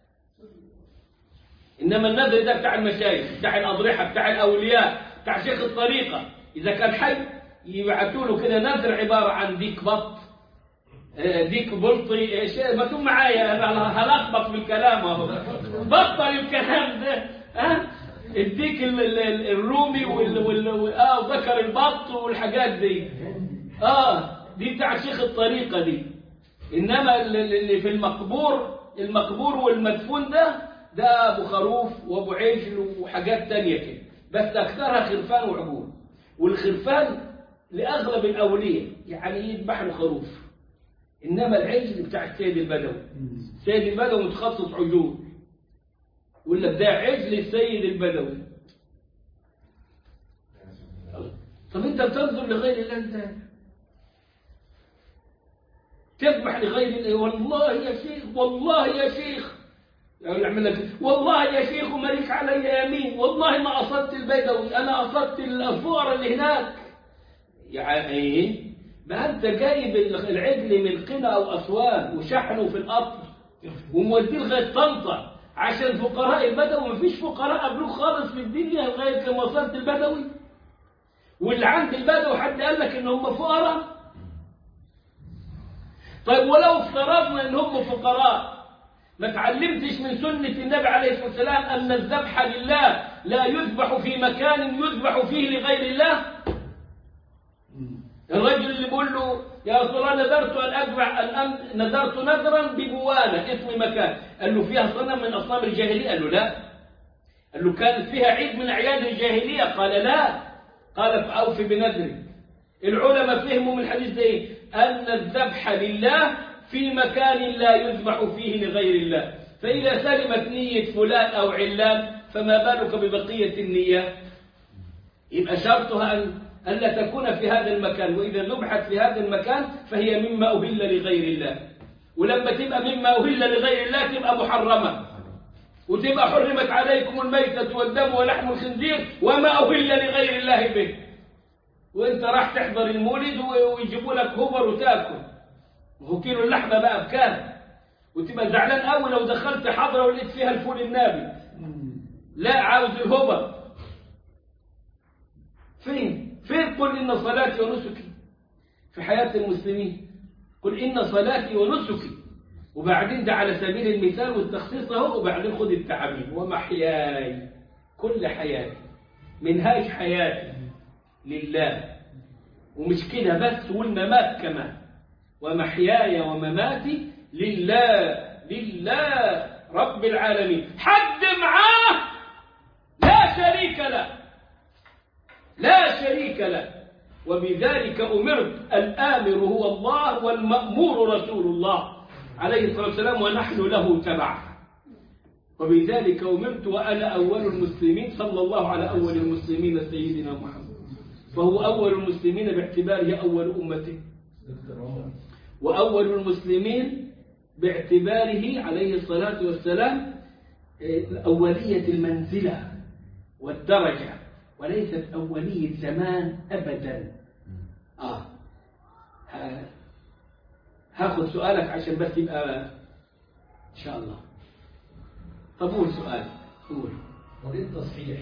إنما النذر ده بتاع المشايخ بتاع الأضرحة بتاع الأولياء بتاع شيخ الطريقة إذا كان حي يبعثوا له كده نذر عبارة عن ديك بط ديك بلطي شيء ما تقوم معايا انا هلخبط بالكلام اهو بطل الكلام ده ها الديك ال- ال- الرومي وال وال اه وذكر البط والحاجات دي اه دي بتاع شيخ الطريقة دي انما ال- ال- اللي في المقبور المقبور والمدفون ده ده ابو خروف وابو عجل وحاجات تانية كده بس اكثرها خرفان وعجول والخرفان لاغلب الاولياء يعني يذبح له خروف انما العجل بتاع السيد البدوي السيد البدوي متخصص عجول ولا ده عجل السيد البدوي طب انت بتنظر لغير الله ازاي تذبح لغير الله والله يا شيخ والله يا شيخ يعني يعمل لك والله يا شيخ ومالك علي يمين والله ما قصدت البدوي انا قصدت الفقراء اللي هناك يعني ايه بقى انت جايب العجل من قنا او اسوان وشحنه في القطر وموديه لغايه طنطا عشان فقراء البدوي مفيش فقراء قبلوك خالص في الدنيا لغايه لما وصلت البدوي واللي عند البدوي حد قال لك ان هم فقراء طيب ولو افترضنا ان هم فقراء ما تعلمتش من سنة النبي عليه الصلاة والسلام أن الذبح لله لا يذبح في مكان يذبح فيه لغير الله الرجل اللي بيقول له يا رسول الله نذرت أن أذبح أن أن- نذرت نذرا ببوانة اسم مكان قال له فيها صنم من أصنام الجاهلية قال له لا قال له كانت فيها عيد من أعياد الجاهلية قال لا قال فأوفي بنذرك العلماء فهموا من الحديث ده إيه؟ أن الذبح لله في مكان لا يذبح فيه لغير الله فإذا سلمت نية فلان أو علان فما بالك ببقية النيات يبقى شرطها أن ألا تكون في هذا المكان وإذا ذبحت في هذا المكان فهي مما أهل لغير الله ولما تبقى مما أهل لغير الله تبقى محرمة وتبقى حرمت عليكم الميتة والدم ولحم الخنزير وما أهل لغير الله به وانت راح تحضر المولد ويجيبوا لك هبر وتاكل وهو كيلو اللحمة بقى بكام وتبقى زعلان قوي لو دخلت حضرة ولقيت فيها الفول النابي لا عاوز الهبر فين فين قل إن صلاتي ونسكي في حياة المسلمين قل إن صلاتي ونسكي وبعدين ده على سبيل المثال والتخصيص اهو وبعدين خد التعبير ومحياي كل حياتي منهاج حياتي لله ومش كده بس والممات كمان ومحياي ومماتي لله لله رب العالمين حد معاه لا شريك له لا شريك له وبذلك أمرت الآمر هو الله والمأمور رسول الله عليه الصلاة والسلام ونحن له تبع وبذلك أمرت وأنا أول المسلمين صلى الله على أول المسلمين سيدنا محمد فهو أول المسلمين باعتباره أول أمته دكتور عمر وأول المسلمين باعتباره عليه الصلاة والسلام آه، أولية المنزلة والدرجة وليست أولية زمان أبدا آه ها- هاخد سؤالك عشان بس يبقى إن شاء الله طب قول سؤال قول أريد تصحيح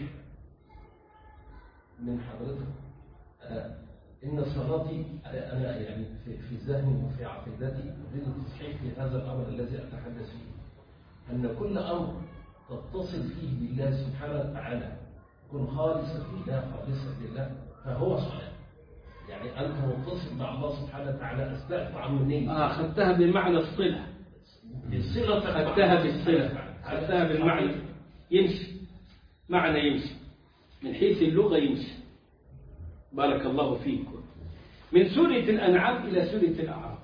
من حضرتك آه، إن صلاتي آه، أنا يعني في في ذهني وفي عقيدتي أريد التصحيح في هذا الأمر الذي أتحدث فيه أن كل أمر تتصل فيه بالله سبحانه وتعالى يكون خالصا لله خالصا لله فهو صلاة يعني أنت متصل مع الله سبحانه وتعالى أثناء تعاملين آه أخذتها بمعنى الصلة بصلة أخذتها بالصلة أخذتها بالمعنى يمشي معنى يمشي من حيث اللغة يمشي بارك الله فيكم من سورة الأنعام إلى سورة الأعراف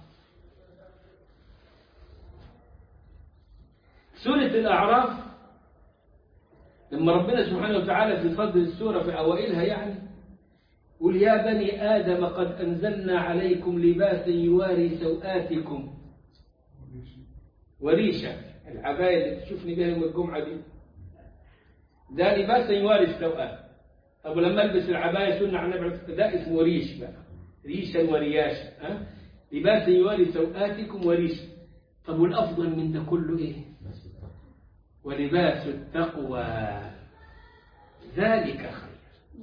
سورة الأعراف لما ربنا سبحانه وتعالى في صدر السورة في أوائلها يعني قل يا بني آدم قد أنزلنا عليكم لباسا يواري سوآتكم وريشة العباية اللي تشوفني بها يوم الجمعة دي ده لباسا يواري السوآت طب ولما البس العباية سنة عن النبي ده اسمه ريش بقى ريشا ورياشا ها لباسا يواري سوآتكم وريشا طب والأفضل من ده كله إيه بس الطاقة. ولباس التقوى ذلك خير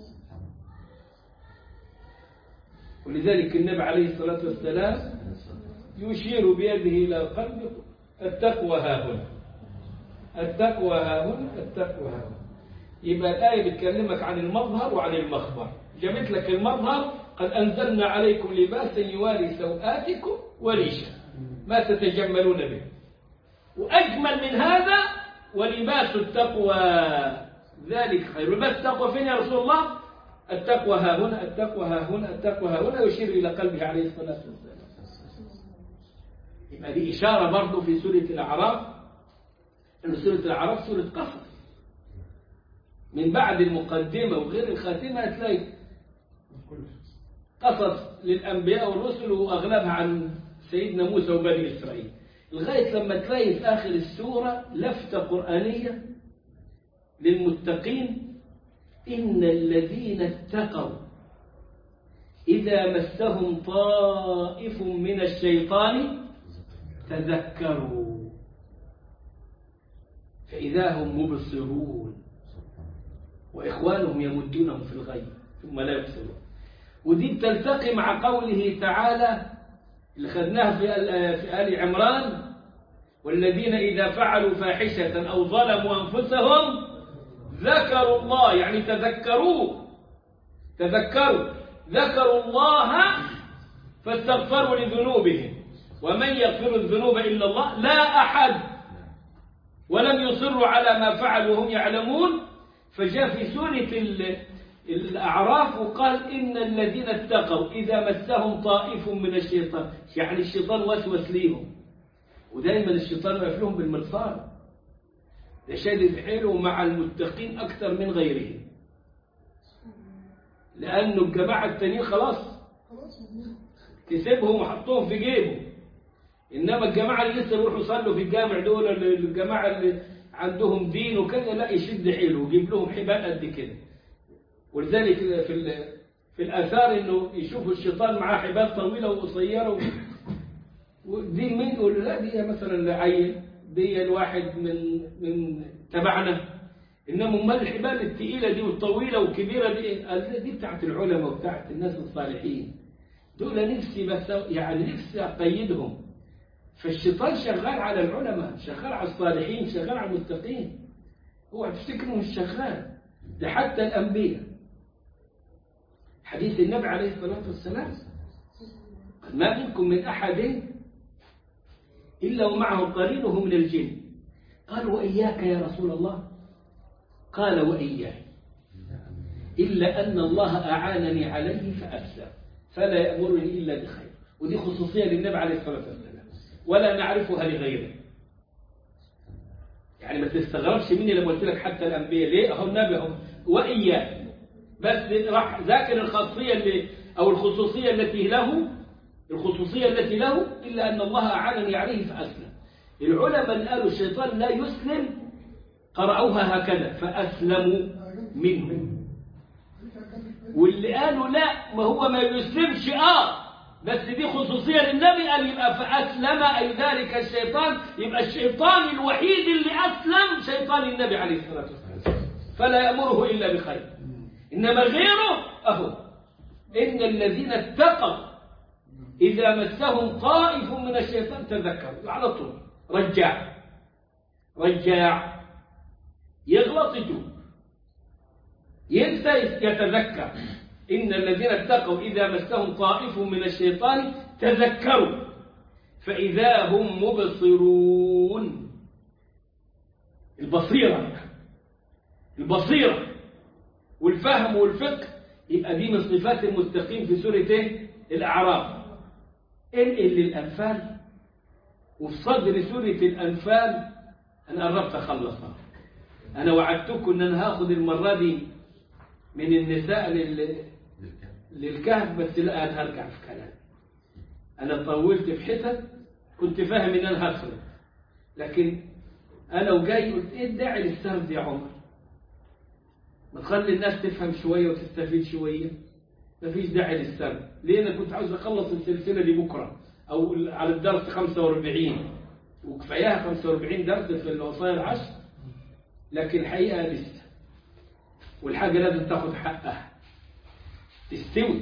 ولذلك النبي عليه الصلاة والسلام يشير بيده إلى قلبه التقوى ها هنا التقوى ها هنا التقوى ها هنا يبقى الآية بتكلمك عن المظهر وعن المخبر جابت لك المظهر قد أنزلنا عليكم لباسا يواري سوآتكم وريشا ما تتجملون به وأجمل من هذا ولباس التقوى ذلك خير لباس التقوى فين يا رسول الله التقوى ها هنا التقوى ها هنا التقوى ها هنا يشير إلى قلبه عليه الصلاة والسلام يبقى دي إشارة برضه في سورة الأعراف أن سورة الأعراف سورة قصص من بعد المقدمة وغير الخاتمة هتلاقي قصص للأنبياء والرسل وأغلبها عن سيدنا موسى وبني إسرائيل لغاية لما تلاقي في آخر السورة لفتة قرآنية للمتقين إن الذين اتقوا إذا مسهم طائف من الشيطان تذكروا فإذا هم مبصرون وإخوانهم يمدونهم في الغي ثم لا يبصرون ودي بتلتقي مع قوله تعالى اللي خدناها في آل- في آل عمران والذين إذا فعلوا فاحشة أو ظلموا أنفسهم ذكروا الله يعني تذكروه تذكروا ذكروا الله فاستغفروا لذنوبهم ومن يغفر الذنوب إلا الله لا أحد ولم يصروا على ما فعلوا وهم يعلمون فجاء في سورة ال- الأعراف وقال إن الذين اتقوا إذا مسهم طائف من الشيطان يعني الشيطان وسوس ليهم ودائما الشيطان واقف لهم بالمرصاد ده شادد حيله مع المتقين أكثر من غيرهم لأنه الجماعة التانيين خلاص خلاص مضمون كسبهم وحطوهم في جيبه إنما الجماعة اللي لسه بيروحوا يصلوا في الجامع دول اللي- الجماعة اللي عندهم دين وكذا لا يشد حيله ويجيب لهم حبال قد كده ولذلك في ال- في الآثار إنه يشوفوا الشيطان معاه حبال طويلة وقصيرة و- ودي مين يقول لا دي مثلا عيل دي الواحد من من تبعنا انما امال الحبال الثقيله دي والطويله والكبيره دي قال دي بتاعت العلماء وبتاعت الناس الصالحين دول نفسي بس يعني نفسي أقيدهم فالشيطان شغال على العلماء شغال على الصالحين شغال على المتقين هو تفتكروا مش شغال ده حتى الأنبياء حديث النبي عليه الصلاة والسلام ما منكم من أحد إلا ومعه قرينه من الجن قال وإياك يا رسول الله قال وإياي إلا أن الله أعانني عليه فأسلم فلا يأمرني إلا بخير ودي خصوصية للنبي عليه الصلاة والسلام ولا نعرفها لغيره يعني ما تستغربش مني لما قلت لك حتى الأنبياء ليه أهو النبي أهو وإياك بس راح ذاكر الخاصية اللي أو الخصوصية التي له الخصوصية التي له إلا أن الله أعانني عليه فأسلم العلماء اللي قالوا الشيطان لا يسلم قرأوها هكذا فأسلموا منه واللي قالوا لا ما هو ما يسلمش آه بس دي خصوصية للنبي قال يبقى فأسلم أي ذلك الشيطان يبقى الشيطان الوحيد اللي أسلم شيطان النبي عليه الصلاة والسلام فلا يأمره إلا بخير إنما غيره أهو إن الذين اتقوا إذا مسهم طائف من الشيطان تذكروا على طول رجاع رجاع يغلط يتوب ينسى يتذكر إن الذين اتقوا إذا مسهم طائف من الشيطان تذكروا فإذا هم مبصرون البصيرة البصيرة والفهم والفقه يبقى دي من صفات المتقين في سورة ايه؟ الأعراف انقل للأنفال وفي صدر سورة الأنفال أنا قربت أخلصها أنا وعدتكم أن أنا هاخد المرة دي من النساء لل... للكهف بس لا أنا هرجع في كلام أنا طولت في حتت كنت فاهم إن أنا هخرج لكن أنا وجاي قلت إيه الداعي للسهم دي يا عمر ما تخلي الناس تفهم شوية وتستفيد شوية مفيش داعي للسهم ليه أنا كنت عاوز أخلص السلسلة دي بكرة أو على الدرس 45 وكفاياها 45 درس في الوصايا العشر لكن الحقيقة لسه والحاجة لازم تاخد حقها تستوي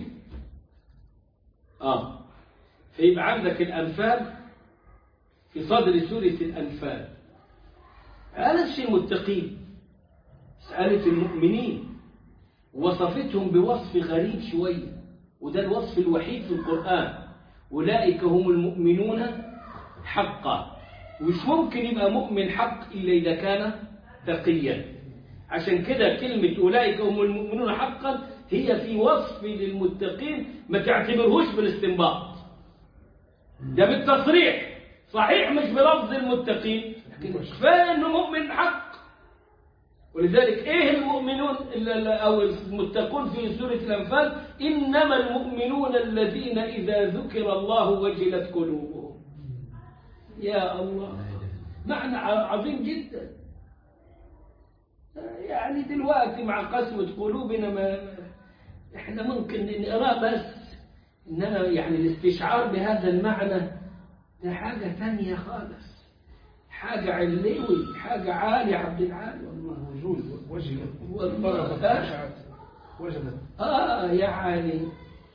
آه فيبقى عندك الأنفال في صدر سورة الأنفال هذا الشيء المتقين سألت المؤمنين وصفتهم بوصف غريب شوية وده الوصف الوحيد في القرآن أولئك هم المؤمنون حقا مش ممكن يبقى مؤمن حق إلا إذا كان تقيا عشان كده كلمة أولئك هم المؤمنون حقا هي في وصف للمتقين ما تعتبرهوش بالاستنباط ده بالتصريح صحيح مش بلفظ المتقين لكن كفاية انه مؤمن حق ولذلك ايه المؤمنون او المتقون في سورة الانفال انما المؤمنون الذين اذا ذكر الله وجلت قلوبهم يا الله معنى عظيم جدا يعني دلوقتي مع قسوة قلوبنا ما احنا ممكن نقراه بس انما يعني الاستشعار بهذا المعنى ده حاجة ثانية خالص حاجة علوي حاجة عالية عبد العالي والله وجود وجهه والله خشعت وجدت اه يعني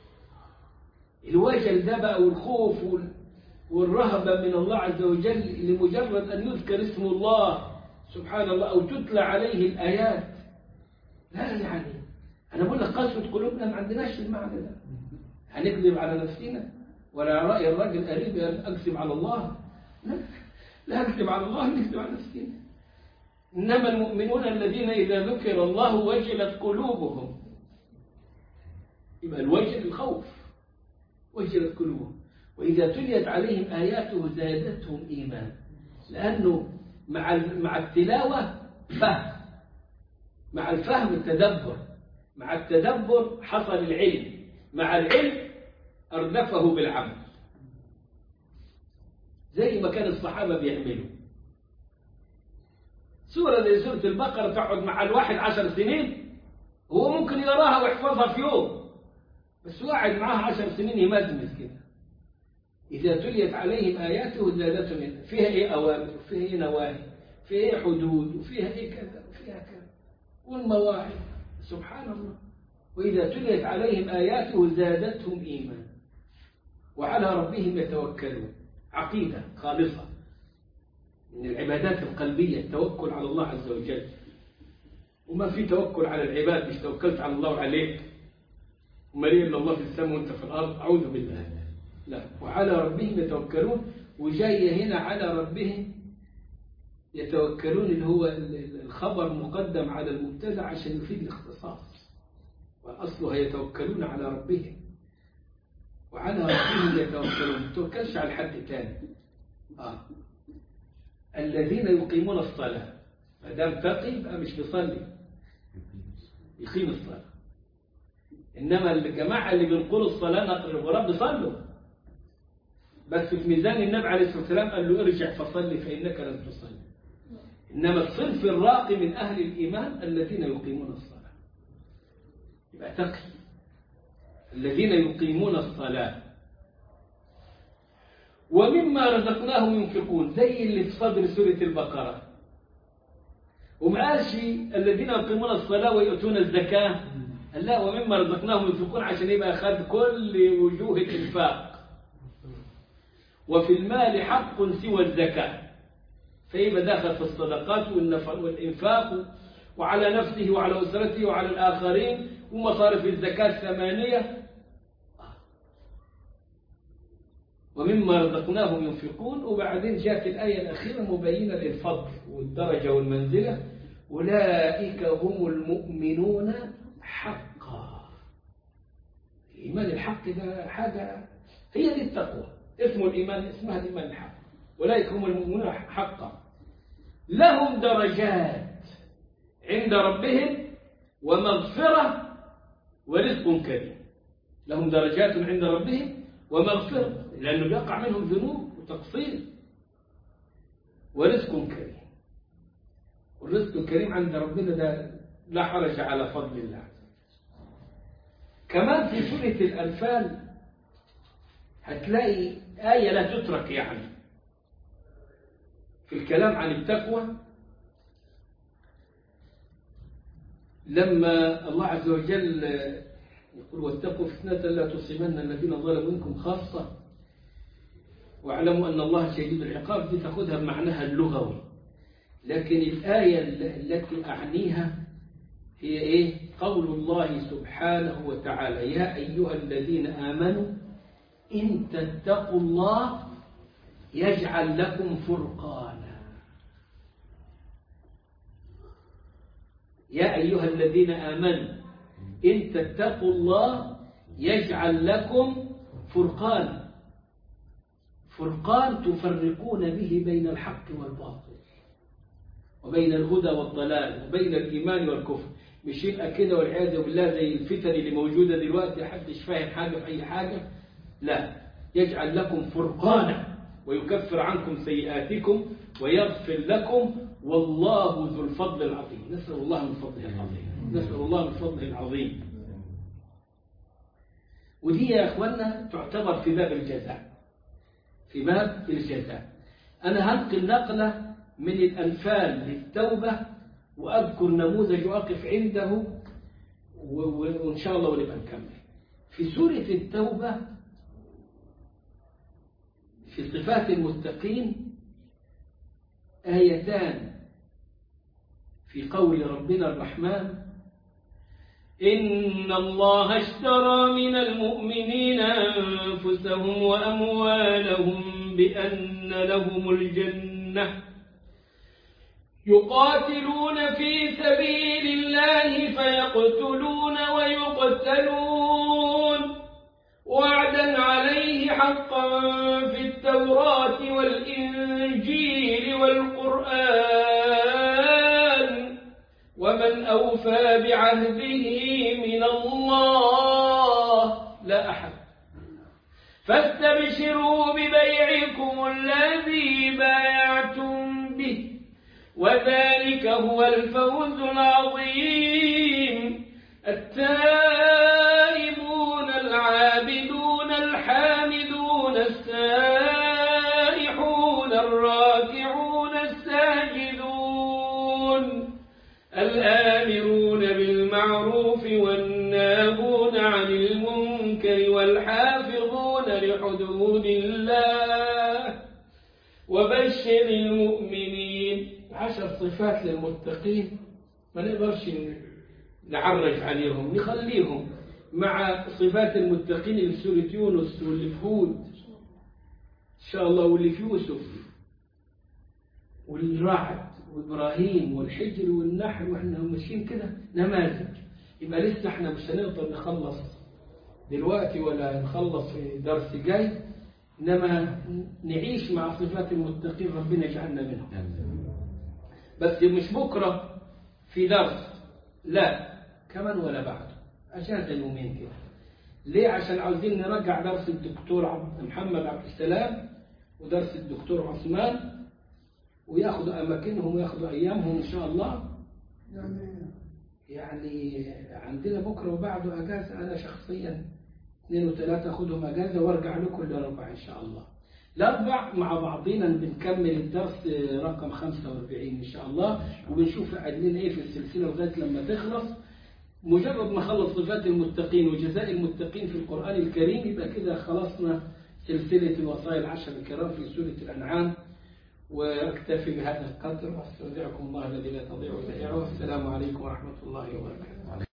الوجل ده بقى والخوف وال- والرهبة من الله عز وجل لمجرد أن يذكر اسم الله سبحان الله أو تتلى عليه الآيات لا يعني أنا بقول لك قسوة قلوبنا ما عندناش المعنى ده هنكذب على نفسنا ولا رأي الرجل قريب أن أكذب على الله لا لا أكذب على الله نكذب على نفسنا إنما المؤمنون الذين إذا ذكر الله وجلت قلوبهم يبقى الوجل الخوف وجلت قلوبهم وإذا تليت عليهم آياته زادتهم إيمان لأنه مع مع التلاوة فهم مع الفهم التدبر مع التدبر حصل العلم مع العلم أردفه بالعمل زي ما كان الصحابة بيعملوا سورة زي سورة البقرة تقعد مع الواحد عشر سنين هو ممكن يقراها ويحفظها في يوم بس واحد معاه عشر سنين يمزمز كده إذا تليت عليهم آياته زادتهم فيها إيه أوامر وفيها إيه نواهي فيها إيه حدود وفيها إيه كذا وفيها كذا والمواعظ سبحان الله وإذا تليت عليهم آياته زادتهم إيمان وعلى ربهم يتوكلون عقيدة خالصة من العبادات القلبية التوكل على الله عز وجل وما في توكل على العباد مش توكلت على الله وعليك وما لي الا الله في السماء وانت في الارض اعوذ بالله لا وعلى ربهم يتوكلون وجايه هنا على ربهم يتوكلون اللي هو ال- ال- الخبر مقدم على المبتدا عشان يفيد الاختصاص واصلها يتوكلون على ربهم وعلى ربهم يتوكلون ما توكلش على حد تاني آه. الذين يقيمون الصلاة ما دام تقي يبقى مش بيصلي يقيم الصلاة إنما الجماعة اللي بينقلوا الصلاة نقل الغراب بيصلوا بس في ميزان النبي عليه الصلاة والسلام قال له ارجع فصلي فإنك لم تصلي إنما الصنف الراقي من أهل الإيمان الذين يقيمون الصلاة يبقى تقي الذين يقيمون الصلاة ومما رزقناهم ينفقون زي اللي في صدر سورة البقرة وما قالش الذين يقيمون الصلاة ويؤتون الزكاة قال لا ومما رزقناهم ينفقون عشان يبقى خد كل وجوه الإنفاق وفي المال حق سوى الزكاة فيبقى داخل في الصدقات والنفق والإنفاق وعلى نفسه وعلى أسرته وعلى الآخرين ومصارف الزكاة ثمانية ومما رزقناهم ينفقون وبعدين جاءت الآية الأخيرة مبينة للفضل والدرجة والمنزلة أولئك هم المؤمنون حقا الإيمان الحق ده حاجة هي دي التقوى اسمه الإيمان اسمها الإيمان الحق أولئك هم المؤمنون حقا لهم درجات عند ربهم ومغفرة ورزق كريم لهم درجات عند ربهم ومغفرة لأنه بيقع منهم ذنوب وتقصير ورزق كريم والرزق الكريم عند ربنا ده لا حرج على فضل الله كمان في سورة الأنفال هتلاقي آية لا تترك يعني في الكلام عن التقوى لما الله عز وجل يقول واتقوا فتنة لا تصيبن الذين ظلموا منكم خاصة واعلموا أن الله شديد العقاب دي تاخذها بمعناها اللغوي لكن الآية التي أعنيها هي إيه قول الله سبحانه وتعالى يا أيها الذين آمنوا إن تتقوا الله يجعل لكم فرقانا يا أيها الذين آمنوا إن تتقوا الله يجعل لكم فرقانا فرقان تفرقون به بين الحق والباطل وبين الهدى والضلال وبين الإيمان والكفر مش يبقى كده والعياذ بالله زي الفتن اللي موجودة دلوقتي محدش فاهم حاجة في أي حاجة لا يجعل لكم فرقانا ويكفر عنكم سيئاتكم ويغفر لكم والله ذو الفضل العظيم نسأل الله من فضله العظيم نسأل الله من فضله العظيم ودي يا أخوانا تعتبر في باب الجزاء في باب الجزاء أنا هنقل نقلة من الأنفال للتوبة وأذكر نموذج أقف عنده وإن شاء الله ونبقى نكمل في سورة التوبة في صفات المتقين آيتان في قول ربنا الرحمن إن الله اشترى من المؤمنين أنفسهم وأموالهم بأن لهم الجنة يقاتلون في سبيل الله فيقتلون ويقتلون وعدا عليه حقا في التوراة والإنجيل والقرآن ومن أوفى بعهده من الله لا أحد فاستبشروا ببيعكم الذي بايعتم به وذلك هو الفوز العظيم التائبون العابدون الحامدون السائحون الراكعون الساجدون الآمرون بالمعروف والناهون عن المنكر والحمد الحافظون لحدود الله وبشر المؤمنين عشر صفات للمتقين ما نقدرش نعرج عليهم نخليهم مع صفات المتقين اللي في سورة يونس واللي في هود إن شاء الله واللي في يوسف والرعد وإبراهيم والحجر والنحل وإحنا ماشيين كده نماذج يبقى لسه إحنا مش هنقدر نخلص دلوقتي ولا نخلص في درس جاي إنما نعيش مع صفات المتقين ربنا يجعلنا منهم بس مش بكرة في درس لا كمان ولا بعده أجازة يومين كده ليه عشان عاوزين نرجع درس الدكتور عبد محمد عبد السلام ودرس الدكتور عثمان وياخدوا أماكنهم وياخدوا أيامهم إن شاء الله يعني عندنا بكرة وبعده أجازة أنا شخصيا اثنين وثلاثة أخدهم أجازة وأرجع لكم الأربع إن شاء الله الأربع مع بعضينا بنكمل الدرس رقم 45 إن شاء الله وبنشوف قاعدين إيه في السلسلة لغاية لما تخلص مجرد ما خلص صفات المتقين وجزاء المتقين في القرآن الكريم يبقى كده خلصنا سلسلة الوصايا العشر الكرام في سورة الأنعام واكتفي بهذا القدر واستودعكم الله الذي لا تضيع ودائعه السلام عليكم ورحمة الله وبركاته